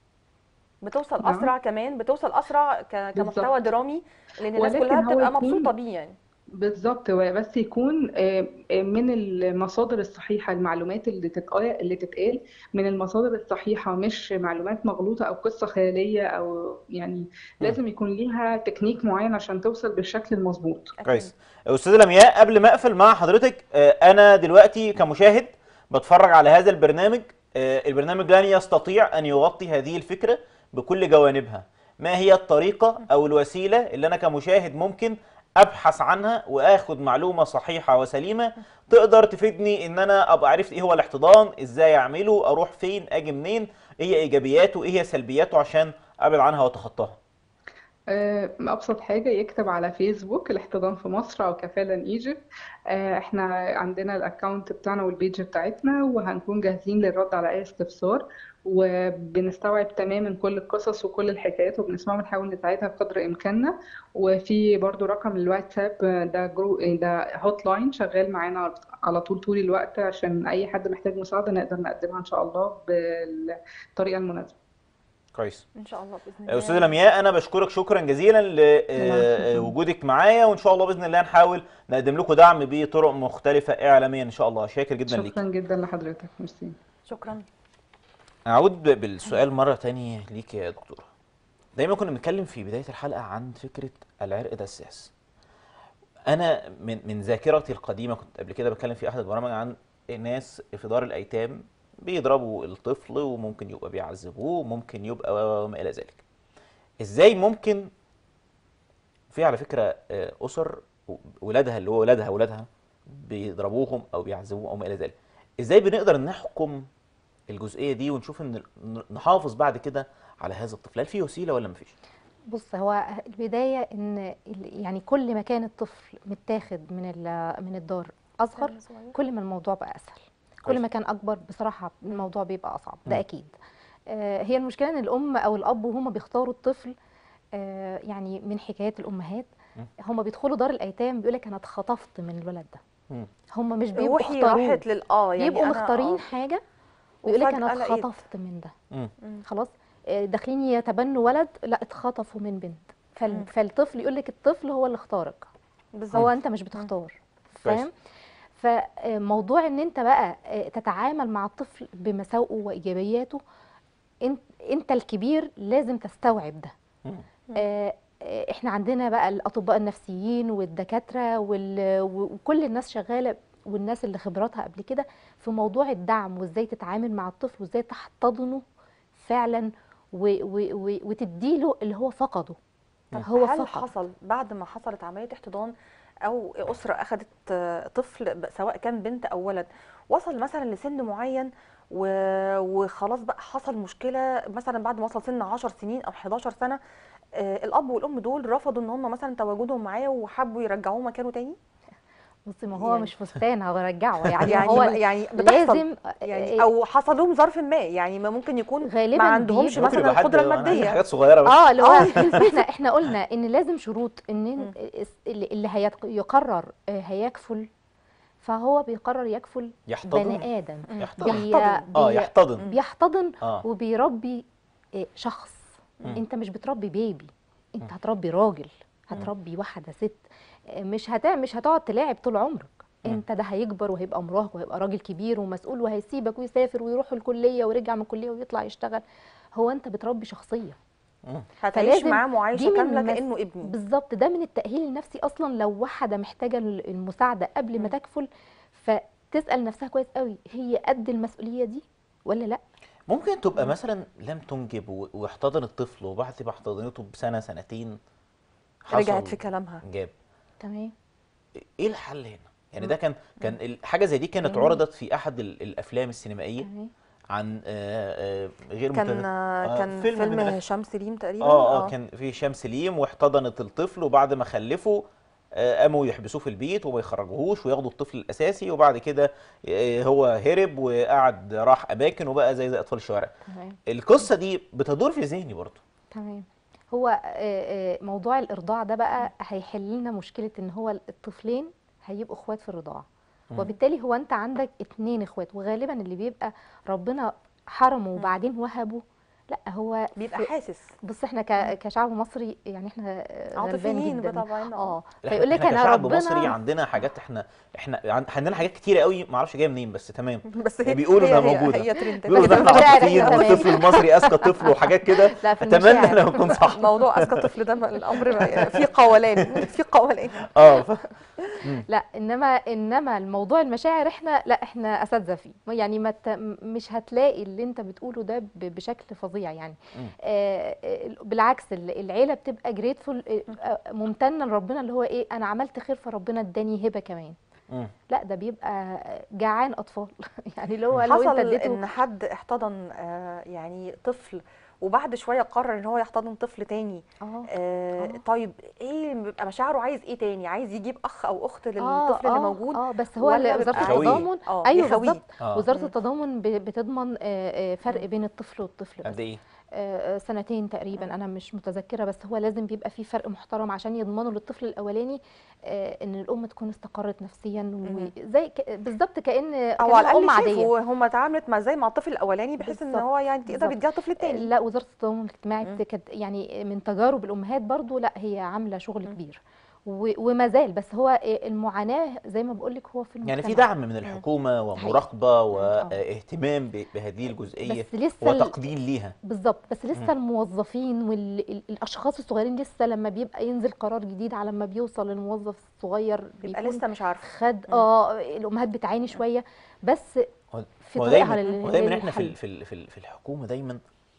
بتوصل نعم. اسرع كمان بتوصل اسرع ك- كمحتوى بالظبط درامي لان الناس ولكن كلها هو بتبقى يكون مبسوطه بيه يعني بالظبط هو بس يكون آه، آه، من المصادر الصحيحة المعلومات اللي تتقال اللي تتقال من المصادر الصحيحة مش معلومات مغلوطة أو قصة خيالية أو يعني مم. لازم يكون ليها تكنيك معين عشان توصل بالشكل المظبوط اكيد كويس استاذه لمياء قبل ما اقفل مع حضرتك آه، انا دلوقتي كمشاهد بتفرج على هذا البرنامج آه، البرنامج لن يستطيع ان يغطي هذه الفكره بكل جوانبها ما هي الطريقه او الوسيله اللي انا كمشاهد ممكن ابحث عنها واخد معلومه صحيحه وسليمه تقدر تفيدني ان انا ابقى عرفت ايه هو الاحتضان ازاي اعمله اروح فين اجي منين ايه هي ايجابياته ايه هي سلبياته عشان ابعد عنها واتخطاها آه، أبسط حاجة يكتب على فيسبوك الاحتضان في مصر أو كفالة ايجيبت احنا عندنا الأكاونت بتاعنا والبيج بتاعتنا وهنكون جاهزين للرد على أي استفسار وبنستوعب تماما كل القصص وكل الحكايات وبنسمعها ونحاول نساعدها بقدر إمكاننا وفي برضو رقم الواتساب آه، ده جرو ده هوت لاين شغال معانا على طول طول الوقت عشان أي حد محتاج مساعدة نقدر نقدمها إن شاء الله بالطريقة المناسبة كويس ان شاء الله باذن الله استاذه لمياء انا بشكرك شكرا جزيلا العفو. لوجودك معايا وان شاء الله باذن الله نحاول نقدم لكم دعم بطرق مختلفه اعلاميا ان شاء الله شاكر جدا ليك شكرا جدا لحضرتك ميرسي شكرا اعود ب- بالسؤال مره تانية ليك يا دكتوره دايما كنا بنتكلم في بدايه الحلقه عن فكره العرق دساس انا من من ذاكرتي القديمه كنت قبل كده بتكلم في احد البرامج عن ناس في دار الايتام بيضربوا الطفل وممكن يبقى بيعذبوه وممكن يبقى وما الى ذلك ازاي ممكن في على فكره آه، اسر ولادها اللي هو ولادها ولادها بيضربوهم او بيعذبوهم او ما الى ذلك ازاي بنقدر نحكم الجزئيه دي ونشوف ان نحافظ بعد كده على هذا الطفل هل في وسيله ولا مفيش بص هو البدايه ان ال- يعني كل ما كان الطفل متاخد من ال- من الدار اصغر كل ما الموضوع بقى اسهل كل كويس. ما كان اكبر بصراحه الموضوع بيبقى اصعب ده مم. اكيد آه، هي المشكله ان الام او الاب وهما بيختاروا الطفل آه، يعني من حكايات الامهات مم. هما بيدخلوا دار الايتام بيقول لك انا اتخطفت من الولد ده مم. هما مش بيبقوا روحي اختاروه راحت لل اه يعني بيبقوا أنا- مختارين آه. حاجه ويقول لك انا وفجأة لقيت. اتخطفت من ده مم. مم. خلاص آه، داخلين يتبنوا ولد لا اتخطفوا من بنت فال... مم. فالطفل يقول لك الطفل هو اللي اختارك بالظبط هو انت مش بتختار كويس. فاهم فموضوع ان انت بقى آه، تتعامل مع الطفل بمساوئه وايجابياته انت انت الكبير لازم تستوعب ده مم. آه، آه، احنا عندنا بقى الاطباء النفسيين والدكاتره وال- وكل الناس شغاله والناس اللي خبراتها قبل كده في موضوع الدعم وازاي تتعامل مع الطفل وازاي تحتضنه فعلا و- و- و- وتديله اللي هو فقده طب هو هل فقد حصل بعد ما حصلت عمليه احتضان او اسره اخذت آه، طفل ب- سواء كان بنت او ولد وصل مثلا لسن معين و- وخلاص بقى حصل مشكله مثلا بعد ما وصل سن 10 سنين او 11 سنه آه، الاب والام دول رفضوا ان هم مثلا تواجدهم معاه وحبوا يرجعوه مكانه تاني بصي ما هو يعني- مش فستان هرجعه يعني, يعني هو يعني بتحصل لازم يعني آه، او حصل لهم ظرف ما يعني ما ممكن يكون غالبا ما عندهمش بيبقى- ممكن مثلا يبقى حد القدره أنا عندي الماديه حاجات صغيره بس اه اللي هو آه. احنا احنا قلنا ان لازم شروط ان مم. الس- اللي اللي هيت- يقرر آه، هيكفل فهو بيقرر يكفل يحتضن بني ادم يحتضن بي- يحتضن. اه بي- يحتضن بيحتضن اه وبيربي آه، شخص مم. انت مش بتربي بيبي انت مم. هتربي راجل هتربي واحده ست آه، مش هت... مش هتقعد تلاعب طول عمرك مم. انت ده هيكبر وهيبقى مراهق وهيبقى راجل كبير ومسؤول وهيسيبك ويسافر ويروح الكليه ويرجع من الكليه ويطلع يشتغل هو انت بتربي شخصيه مم. هتعيش فلازم معاه دي معايشه من كامله مس- كانه ابني بالظبط ده من التأهيل النفسي أصلا لو واحدة محتاجة ال- المساعدة قبل ما مم. تكفل فتسأل نفسها كويس قوي هي قد المسؤولية دي ولا لا ممكن تبقى مثلا لم تنجب و- واحتضن الطفل وبعد ما احتضنته بسنه سنتين رجعت حصل في كلامها جاب تمام ايه الحل هنا يعني ده كان كان ال- حاجه زي دي كانت مم. عرضت في احد ال- الافلام السينمائيه تمام عن آه، آه، غير كان متذكر آه، كان فيلم فيلم, من الأف- هشام سليم تقريبا اه اه كان في هشام سليم واحتضنت الطفل وبعد ما خلفه آه، قاموا يحبسوه في البيت وما يخرجوهوش وياخدوا الطفل الاساسي وبعد كده آه، هو هرب وقعد راح اماكن وبقى زي زي اطفال الشوارع تمام القصه دي بتدور في ذهني برضه تمام هو آه، آه، موضوع الإرضاع ده بقى هيحل لنا مشكلة إن هو الطفلين هيبقوا إخوات في الرضاعة مم. وبالتالي هو أنت عندك اتنين إخوات وغالبا اللي بيبقى ربنا حرمه وبعدين وهبه لا هو بيبقى في- حاسس بص احنا ك- كشعب مصري يعني احنا آه، غلبان عاطفيين جدا بطبعنا اه لا، فيقول لك احنا انا كشعب ربنا مصري عندنا حاجات احنا احنا عن- عندنا حاجات كتيره قوي ما اعرفش جايه منين بس تمام بس هي بيقولوا هي إنها هي- موجودة. هي ترند بيقولوا كده ان احنا المشاعر عاطفيين تمام. والطفل المصري اذكى طفل وحاجات كده لا في اتمنى المشاعر. ان اكون صح موضوع اذكى طفل ده الامر بقى في قولان في قولان اه ف... لا انما انما الموضوع المشاعر احنا لا احنا اساتذه فيه يعني ما ت- مش هتلاقي اللي انت بتقوله ده ب- بشكل فظيع يعني مم. آه آه، بالعكس ال- العيله بتبقى جريتفول ممتنه لربنا اللي هو ايه انا عملت خير فربنا اداني هبه كمان مم. لا ده بيبقى جعان اطفال يعني اللي هو لو انت حصل اديته ان حد احتضن آه، يعني طفل وبعد شويه قرر ان هو يحتضن طفل تاني اه آه آه. طيب ايه بيبقى مشاعره عايز ايه تاني عايز يجيب اخ او اخت آه، للطفل اللي آه، موجود اه بس هو ولا اللي بيبقى وزاره عايز- التضامن اه ايوه يخويه. بالظبط اه وزاره مم. التضامن ب- بتضمن آه، آه، فرق بين الطفل والطفل بس قد ايه آه، سنتين تقريبا انا مش متذكره بس هو لازم بيبقى في فرق محترم عشان يضمنوا للطفل الاولاني آه، ان الام تكون استقرت نفسيا مم. وزي ك- بالظبط كان او كأنها على الاقل ام عاديه شافوا هم اتعاملت مع زي مع الطفل الاولاني بحيث ان بالظبط. هو يعني تقدر بالظبط. يديها طفل التاني لا وزاره التضامن الاجتماعي مم. بت- كانت يعني من تجارب الامهات برضو لا هي عامله شغل كبير و- وما زال بس هو آه، المعاناه زي ما بقول لك هو في المجتمع يعني في دعم من الحكومه ومراقبه واهتمام ب- بهذه الجزئيه بس لسه ال- وتقدير ليها بالظبط بس لسه مم. الموظفين والاشخاص الصغيرين لسه لما بيبقى ينزل قرار جديد على ما بيوصل للموظف الصغير بيبقى بيكون لسه مش عارفه خد اه الامهات بتعاني شويه بس هو في هو طريقها دايما لل- هو دايما احنا في للحل. ال- في ال- في ال- في الحكومه دايما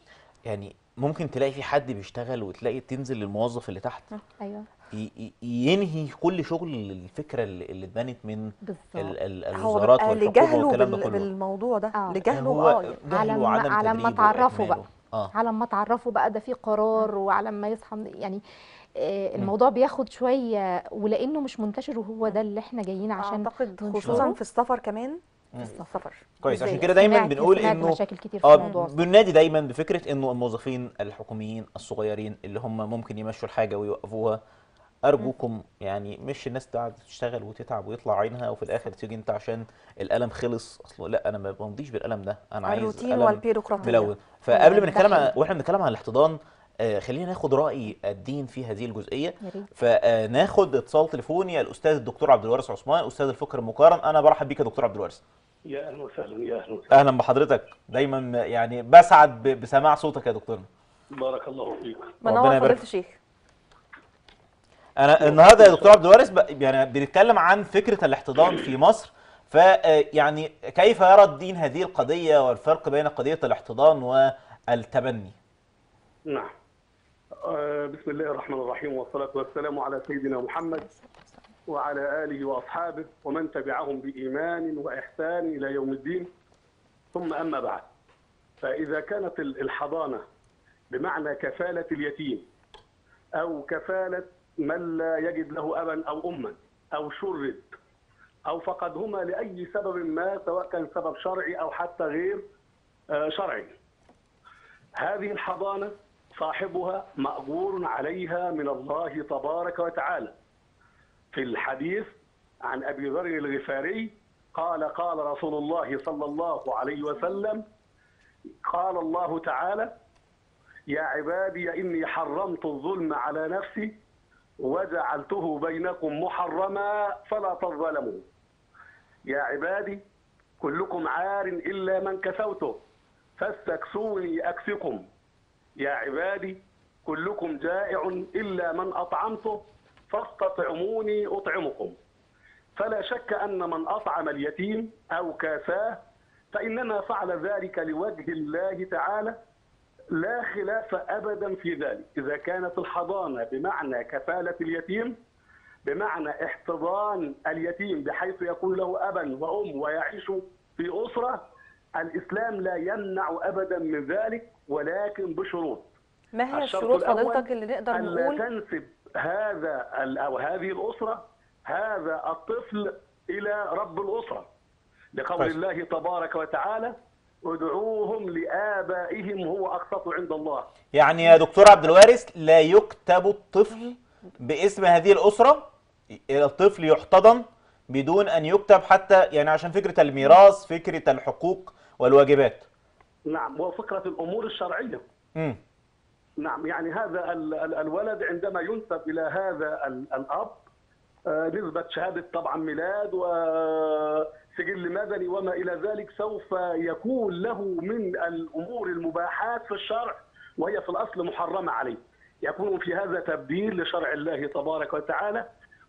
يعني ممكن تلاقي في حد بيشتغل وتلاقي تنزل للموظف اللي تحت ايوه ي- ي- ينهي كل شغل الفكره اللي اللي اتبنت من بالظبط ال- ال- هو الوزارات بقى والحكومه لجهله والكلام ده بال- كله بالموضوع ده آه. لجهله هو اه جهله على ما- وعدم على ما تدريبه تعرفوا بقى. وإهماله. اه على ما تعرفوا بقى ده في قرار وعلى ما يصحى من- يعني آه، الموضوع بياخد شويه ولانه مش منتشر وهو ده اللي احنا جايين عشان اعتقد ننشره. خصوصا في السفر كمان في السفر كويس عشان بالذات. كده دايما سمعت- بنقول سمعت انه مشاكل كتير في اه الموضوع ده. بننادي دايما بفكره انه الموظفين الحكوميين الصغيرين اللي هم ممكن يمشوا الحاجه ويوقفوها ارجوكم يعني مش الناس تقعد تشتغل وتتعب ويطلع عينها وفي الاخر تيجي انت عشان القلم خلص اصله لا انا ما بمضيش بالقلم ده انا عايز الروتين قلم والبيروقراطيه ملون فقبل ما ده نتكلم عن حقيقي. واحنا بنتكلم عن الاحتضان آه خلينا ناخد راي الدين في هذه الجزئيه يا ريت. فناخد اتصال تليفوني الاستاذ الدكتور عبد الوارث عثمان استاذ الفكر المقارن انا برحب بيك يا دكتور عبد الوارث يا اهلا وسهلا يا اهلا وسهلا اهلا بحضرتك دايما يعني بسعد ب- بسماع صوتك يا دكتورنا بارك الله فيك منور ربنا يبارك فضيله الشيخ انا النهارده يا دكتور عبد الوارث ب- يعني بنتكلم عن فكره الاحتضان في مصر ف يعني كيف يرى الدين هذه القضيه والفرق بين قضيه الاحتضان والتبني نعم آه، بسم الله الرحمن الرحيم والصلاة والسلام على سيدنا محمد وعلى آله وأصحابه ومن تبعهم بإيمان وإحسان إلى يوم الدين ثم أما بعد فإذا كانت ال- الحضانة بمعنى كفالة اليتيم أو كفالة من لا يجد له أبا أو أما أو شرد أو فقدهما لأي سبب ما سواء كان سبب شرعي أو حتى غير آه، شرعي هذه الحضانة صاحبها مأجور عليها من الله تبارك وتعالى في الحديث عن أبي ذر الغفاري قال قال رسول الله صلى الله عليه وسلم قال الله تعالى يا عبادي إني حرمت الظلم على نفسي وجعلته بينكم محرما فلا تظلموا يا عبادي كلكم عار إلا من كسوته فاستكسوني أكسكم يا عبادي كلكم جائع إلا من أطعمته فاستطعموني أطعمكم فلا شك أن من أطعم اليتيم أو كاساه فإنما فعل ذلك لوجه الله تعالى لا خلاف أبدا في ذلك إذا كانت الحضانة بمعنى كفالة اليتيم بمعنى احتضان اليتيم بحيث يكون له أبا وأم ويعيش في أسرة الإسلام لا يمنع أبدا من ذلك ولكن بشروط ما هي الشرط الشروط الأول فضيلتك اللي نقدر ألا نقول تنسب هذا ال- أو هذه الأسرة هذا الطفل إلى رب الأسرة لقول كويس. الله تبارك وتعالى ادعوهم لآبائهم هو أقسط عند الله يعني يا دكتور عبد الوارث لا يكتب الطفل باسم هذه الاسره الطفل يحتضن بدون ان يكتب حتى يعني عشان فكره الميراث فكره الحقوق والواجبات نعم وفكرة الأمور الشرعية امم نعم يعني هذا ال- ال- الولد عندما ينسب إلى هذا ال- الأب آه، نسبة شهادة طبعا ميلاد وسجل مدني وما إلى ذلك سوف يكون له من الأمور المباحات في الشرع وهي في الأصل محرمة عليه يكون في هذا تبديل لشرع الله تبارك وتعالى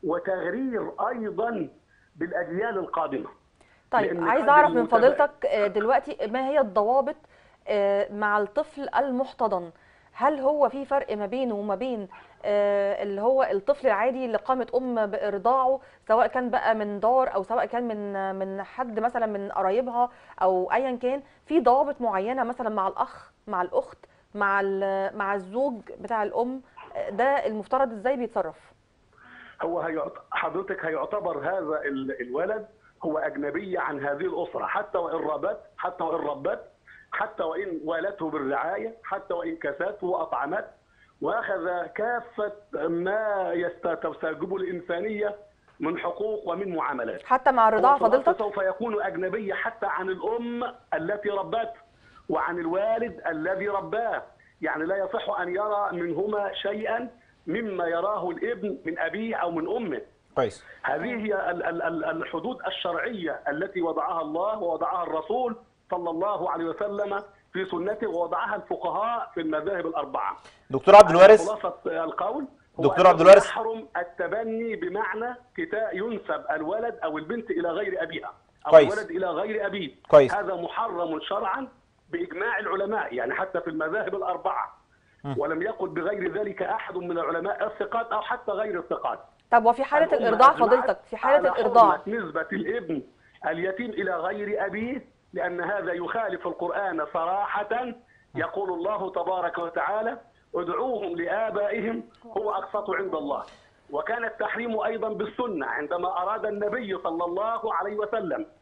وتغرير أيضا بالأجيال القادمة طيب لأن عايز قد اعرف من المتابعة- فضيلتك آه، دلوقتي ما هي الضوابط آه، مع الطفل المحتضن هل هو في فرق ما بينه وما بين آه، اللي هو الطفل العادي اللي قامت ام بارضاعه سواء كان بقى من دار او سواء كان من من حد مثلا من قرايبها او ايا كان في ضوابط معينه مثلا مع الاخ مع الاخت مع ال- مع الزوج بتاع الام آه، ده المفترض ازاي بيتصرف هو هيعت... حضرتك هيعتبر هذا ال- الولد هو أجنبي عن هذه الأسرة حتى وإن ربت حتى وإن ربت حتى وإن والته بالرعاية حتى وإن كسته وأطعمته وأخذ كافة ما يست- تستوجبه الإنسانية من حقوق ومن معاملات حتى مع الرضاعه هو في الأصل فضيلتك سوف يكون أجنبي حتى عن الأم التي ربته وعن الوالد الذي رباه يعني لا يصح أن يرى منهما شيئا مما يراه الابن من أبيه أو من أمه كويس هذه هي ال- ال- ال- الحدود الشرعية التي وضعها الله ووضعها الرسول صلى الله عليه وسلم في سنته ووضعها الفقهاء في المذاهب الأربعة دكتور عبد الوارث خلاصة القول هو دكتور أنه عبد الوارث. يحرم التبني بمعنى كتا ينسب الولد أو البنت إلى غير أبيها أو كويس. الولد إلى غير أبيه كويس. هذا محرم شرعا بإجماع العلماء يعني حتى في المذاهب الأربعة ولم يقل بغير ذلك أحد من العلماء الثقات أو حتى غير الثقات طب وفي حاله الأمة الارضاع أجمعت فضيلتك في حاله على الارضاع حرمة نسبة الابن اليتيم إلى غير أبيه لأن هذا يخالف القرآن صراحة يقول الله تبارك وتعالى ادعوهم لآبائهم هو أقسط عند الله وكان التحريم أيضا بالسنة عندما أراد النبي صلى الله عليه وسلم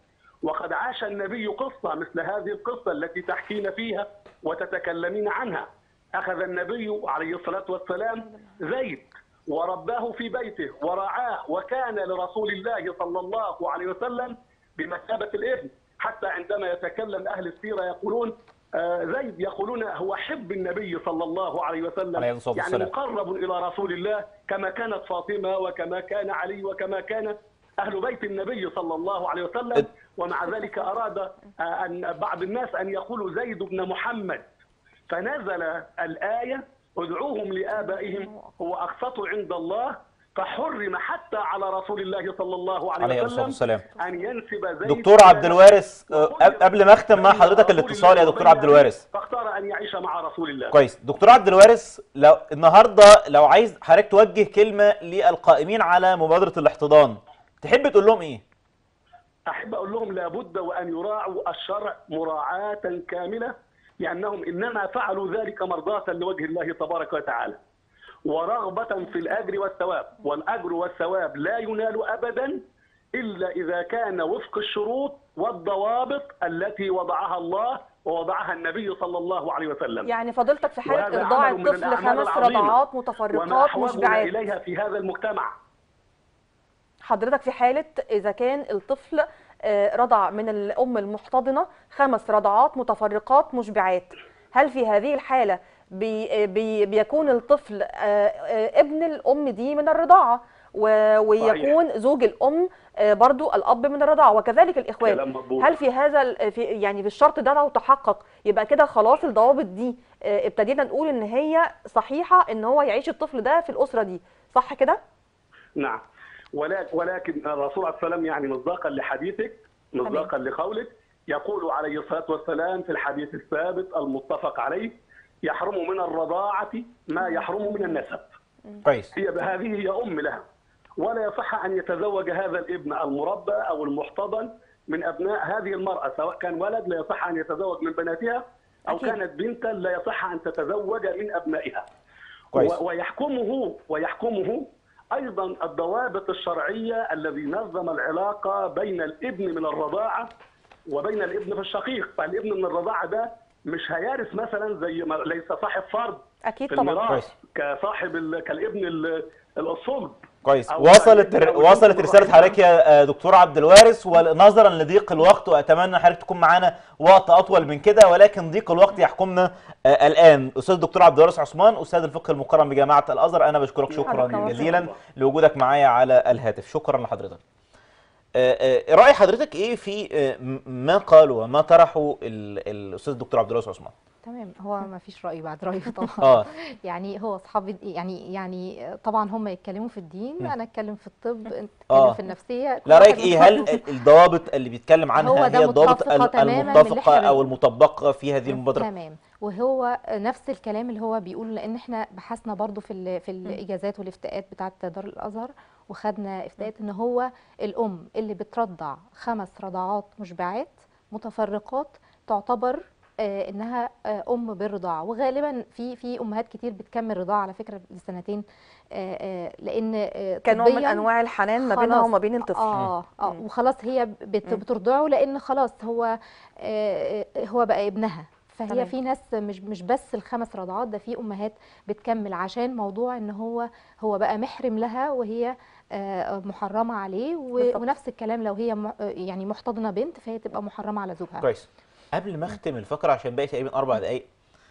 وقد عاش النبي قصة مثل هذه القصة التي تحكين فيها وتتكلمين عنها أخذ النبي عليه الصلاة والسلام زيد ورباه في بيته ورعاه وكان لرسول الله صلى الله عليه وسلم بمثابة الابن حتى عندما يتكلم أهل السيرة يقولون آه، زيد يقولون هو حب النبي صلى الله عليه وسلم عليه الصلاة يعني والسلام. مقرب إلى رسول الله كما كانت فاطمة وكما كان علي وكما كان أهل بيت النبي صلى الله عليه وسلم ومع ذلك أراد آه، أن بعض الناس أن يقولوا زيد بن محمد فنزل الآية ادعوهم لآبائهم هو أقسط عند الله فحرم حتى على رسول الله صلى الله عليه, عليه الصلاة وسلم والسلام. أن ينسب زيد دكتور إلى عبد الوارث آه، وقل قبل- قبل ما اختم مع بين حضرتك رسول الاتصال يا الله دكتور عبد وبين الوارث فاختار أن يعيش مع رسول الله كويس دكتور عبد الوارث لو النهارده لو عايز حضرتك توجه كلمه للقائمين على مبادره الاحتضان تحب تقول لهم ايه أحب أقول لهم لابد وأن يراعوا الشرع مراعاة كاملة لأنهم إنما فعلوا ذلك مرضاة لوجه الله تبارك وتعالى ورغبة في الأجر والثواب والأجر والثواب لا ينال أبدا إلا إذا كان وفق الشروط والضوابط التي وضعها الله ووضعها النبي صلى الله عليه وسلم يعني فضيلتك في حاله وهذا ارضاع عمل من الطفل الأعمال خمس العظيمة. رضعات وما متفرقات أحوجنا مشبعات إليها في هذا المجتمع حضرتك في حالة إذا كان الطفل آه، رضع من الأم المحتضنة خمس رضعات متفرقات مشبعات هل في هذه الحالة بي بي بيكون الطفل آه، آه، ابن الأم دي من الرضاعة و- ويكون زوج الأم آه، برضو الأب من الرضاعة وكذلك الإخوات كلام مظبوط. هل في هذا ال- في يعني بالشرط ده لو تحقق يبقى كده خلاص الضوابط دي آه، ابتدينا نقول إن هي صحيحة إن هو يعيش الطفل ده في الأسرة دي صح كده؟ نعم ولا- ولكن الرسول عليه السلام يعني مصداقا لحديثك مصداقا لقولك يقول عليه الصلاه والسلام في الحديث الثابت المتفق عليه يحرم من الرضاعه ما يحرم من النسب كويس هي هذه هي ام لها ولا يصح ان يتزوج هذا الابن المربى او المحتضن من ابناء هذه المراه سواء كان ولد لا يصح ان يتزوج من بناتها او أكيد. كانت بنتا لا يصح ان تتزوج من ابنائها كويس. و- ويحكمه ويحكمه ايضا الضوابط الشرعيه الذي نظم العلاقه بين الابن من الرضاعه وبين الابن في الشقيق فالابن من الرضاعه ده مش هيرث مثلا زي ما ليس صاحب فرض أكيد في طبعا الميراث كويس. كصاحب ال- كالابن ال- الصلب كويس أو وصلت الابن أو وصلت الابن رساله الرحيم. حضرتك يا آه، دكتور عبد الوارث ونظرا لضيق الوقت واتمنى حضرتك تكون معانا وقت اطول من كده ولكن ضيق الوقت يحكمنا آه، الان استاذ الدكتور عبد الوارث عثمان استاذ الفقه المقرن بجامعه الازهر انا بشكرك شكرا حضرتك جزيلا الله. لوجودك معايا على الهاتف شكرا لحضرتك آه، آه، راي حضرتك ايه في آه، م- ما قاله وما طرحه ال- الاستاذ الدكتور عبد الوارث عثمان تمام هو ما فيش رأي بعد رأيه طبعا اه يعني هو اصحاب يعني يعني طبعا هم يتكلموا في الدين مم. انا اتكلم في الطب انت آه. تتكلم في النفسيه كل لا رايك واحد ايه هل متفق. الضوابط اللي بيتكلم هو عنها ده هي الضوابط متفقة ال- تماماً من اللي المتفقه إحنا او بن- المطبقه في هذه المبادره تمام وهو نفس الكلام اللي هو بيقول لان احنا بحثنا برضو في ال- في الاجازات والافتاءات بتاعه دار الازهر وخدنا افتاءات ان هو الام اللي بترضع خمس رضعات مشبعات متفرقات تعتبر آه، انها آه، ام بالرضاعه وغالبا في في امهات كتير بتكمل رضاعه على فكره لسنتين آه، آه، لان آه، كنوع من طبياً انواع الحنان ما بينها خلاص. وما بين الطفل اه اه مم. وخلاص هي بت مم. بترضعه لان خلاص هو آه هو بقى ابنها فهي تمام. في ناس مش مش بس الخمس رضعات ده في امهات بتكمل عشان موضوع ان هو هو بقى محرم لها وهي آه محرمه عليه و- بالظبط. ونفس الكلام لو هي م- آه، يعني محتضنه بنت فهي تبقى محرمه على زوجها كويس قبل ما اختم الفقره عشان باقي تقريبا اربع دقائق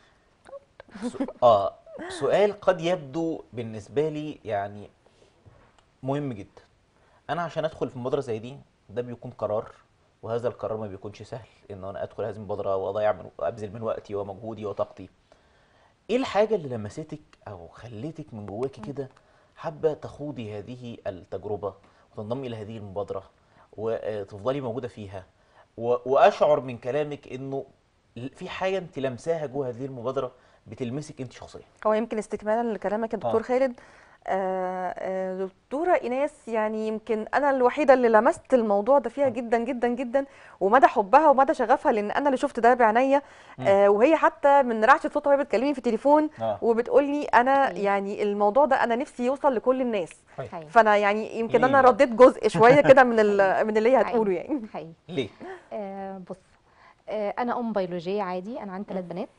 سو- اه سؤال قد يبدو بالنسبه لي يعني مهم جدا انا عشان ادخل في مبادره زي دي ده بيكون قرار وهذا القرار ما بيكونش سهل ان انا ادخل هذه المبادره واضيع من وابذل من وقتي ومجهودي وطاقتي ايه الحاجه اللي لمستك او خلتك من جواكي كده حابه تخوضي هذه التجربه وتنضمي الى هذه المبادره وتفضلي موجوده فيها و- واشعر من كلامك انه في حاجه انت لمساها جوه هذه المبادره بتلمسك انت شخصيا هو يمكن استكمالا لكلامك يا دكتور آه. خالد آه، آه، دكتورة إيناس يعني يمكن أنا الوحيدة اللي لمست الموضوع ده فيها جدا جدا جدا ومدى حبها ومدى شغفها لأن أنا اللي شفت ده بعينيا مم. آه، وهي حتى من رعشة صوتها وهي بتكلمني في التليفون اه وبتقولي أنا مم. يعني الموضوع ده أنا نفسي يوصل لكل الناس حقيقي فأنا يعني يمكن ليه أنا بقى؟ رديت جزء شوية كده من ال- من اللي هي هتقوله حقيقي. يعني حقيقي ليه؟ آه بص آه انا ام بيولوجيه عادي انا عندي ثلاث بنات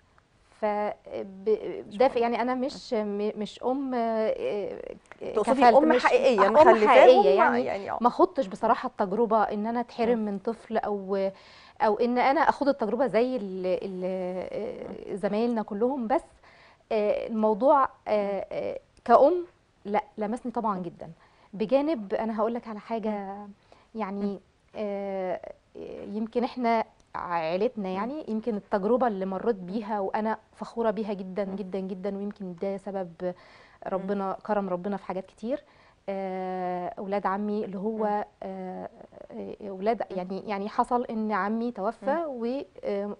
ف ب- ده في- يعني انا مش م- مش ام آه، آه، تقصدي كفلت، أم مش- حقيقية آه، ام مخلفاهم حقيقيه يعني يعني آه. ما خضتش بصراحه التجربه ان انا اتحرم من طفل او او ان انا اخد التجربه زي ال- ال- زمايلنا كلهم بس آه، الموضوع آه، آه، كأم لا لمسني طبعا جدا بجانب انا هقول لك على حاجه يعني آه، يمكن احنا عائلتنا يعني يمكن التجربه اللي مريت بيها وانا فخوره بيها جدا جدا جدا ويمكن ده سبب ربنا كرم ربنا في حاجات كتير آه، اولاد عمي اللي هو آه، آه، اولاد يعني يعني حصل ان عمي توفى و- آه،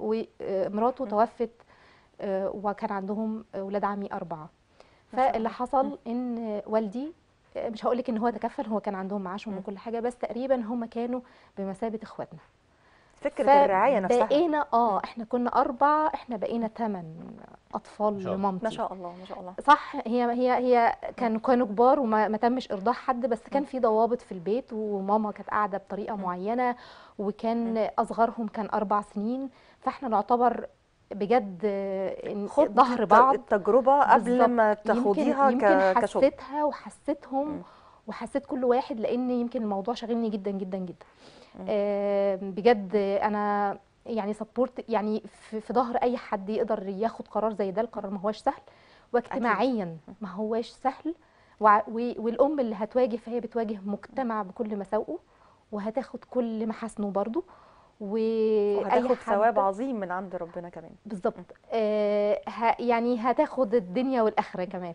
ومراته مم. توفت آه، وكان عندهم اولاد عمي اربعه ما شاء فاللي الله. حصل ان والدي آه، مش هقول لك ان هو تكفل هو كان عندهم معاشهم مم. وكل حاجه بس تقريبا هم كانوا بمثابه اخواتنا فكرة الرعاية نفسها بقينا اه احنا كنا اربع احنا بقينا ثمان ما اطفال شاء الله. لمامتي ما شاء الله ما شاء الله صح هي هي هي كانوا كانوا كبار وما ما تمش ارضاع حد بس كان في ضوابط في البيت وماما كانت قاعده بطريقه معينه وكان اصغرهم كان اربع سنين فاحنا نعتبر بجد آه، إن خد ظهر الت- بعض التجربة قبل بالظبط. ما يمكن تاخديها يمكن ك- كشغل حسيتها وحسيتهم مم. وحسيت كل واحد لان يمكن الموضوع شاغلني جدا جدا جدا مم. آه بجد انا يعني سبورت يعني في, في ظهر اي حد يقدر ياخد قرار زي ده القرار ما هوش سهل واجتماعيا ما هوش سهل وع- و- والام اللي هتواجه فهي بتواجه مجتمع بكل مساوئه وهتاخد كل محاسنه برضه واي وهتاخد حد ثواب عظيم من عند ربنا كمان بالظبط آه ه- يعني هتاخد الدنيا والاخره كمان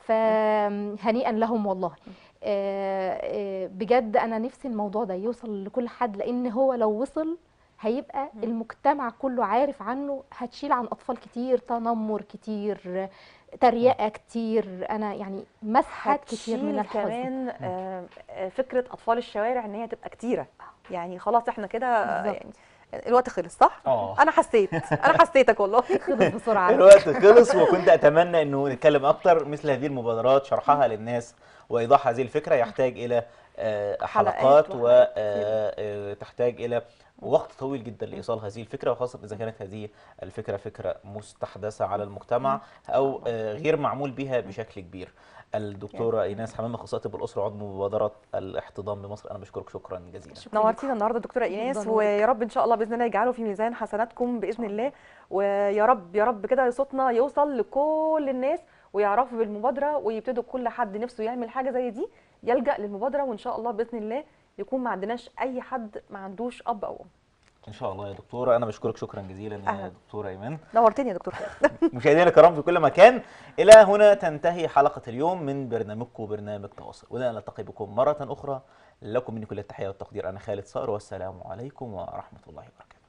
فهنيئا لهم والله آه آه بجد انا نفسي الموضوع ده يوصل لكل حد لان هو لو وصل هيبقى مم. المجتمع كله عارف عنه هتشيل عن اطفال كتير تنمر كتير تريقه كتير انا يعني مسحات كتير من هتشيل الحزن كمان آه، آه، فكرة أطفال الشوارع إن هي تبقى كتيرة يعني خلاص إحنا كده آه، بالظبط. يعني الوقت خلص صح؟ اه أنا حسيت أنا حسيتك والله خلص بسرعه الوقت خلص وكنت اتمنى انه نتكلم اكتر مثل هذه المبادرات شرحها للناس وايضاح هذه الفكره يحتاج الى آه، حلقات حلقات وحلقات وتحتاج الى وقت طويل جدا لايصال هذه الفكره وخاصه اذا كانت هذه الفكره فكره مستحدثه على المجتمع او آه، غير معمول بها بشكل كبير الدكتوره ايناس حمام اخصائيه طب الاسره عضو مبادره الاحتضان بمصر انا بشكرك شكرا جزيلا نورتينا النهارده دكتوره ايناس اتفضلي. ويا رب ان شاء الله باذن الله يجعله في ميزان حسناتكم باذن الله ويا رب يا رب كده صوتنا يوصل لكل الناس ويعرفوا بالمبادره ويبتدوا كل حد نفسه يعمل حاجه زي دي يلجا للمبادره وان شاء الله باذن الله يكون ما عندناش اي حد ما عندوش اب او ام ان شاء الله يا دكتوره انا بشكرك شكرا جزيلا يا أهلا. دكتوره ايمان نورتني يا دكتور خالد مشاهدينا الكرام في كل مكان الى هنا تنتهي حلقه اليوم من برنامجكم برنامج تواصل ولنا نلتقي بكم مره اخرى لكم مني كل التحيه والتقدير انا خالد صقر والسلام عليكم ورحمه الله وبركاته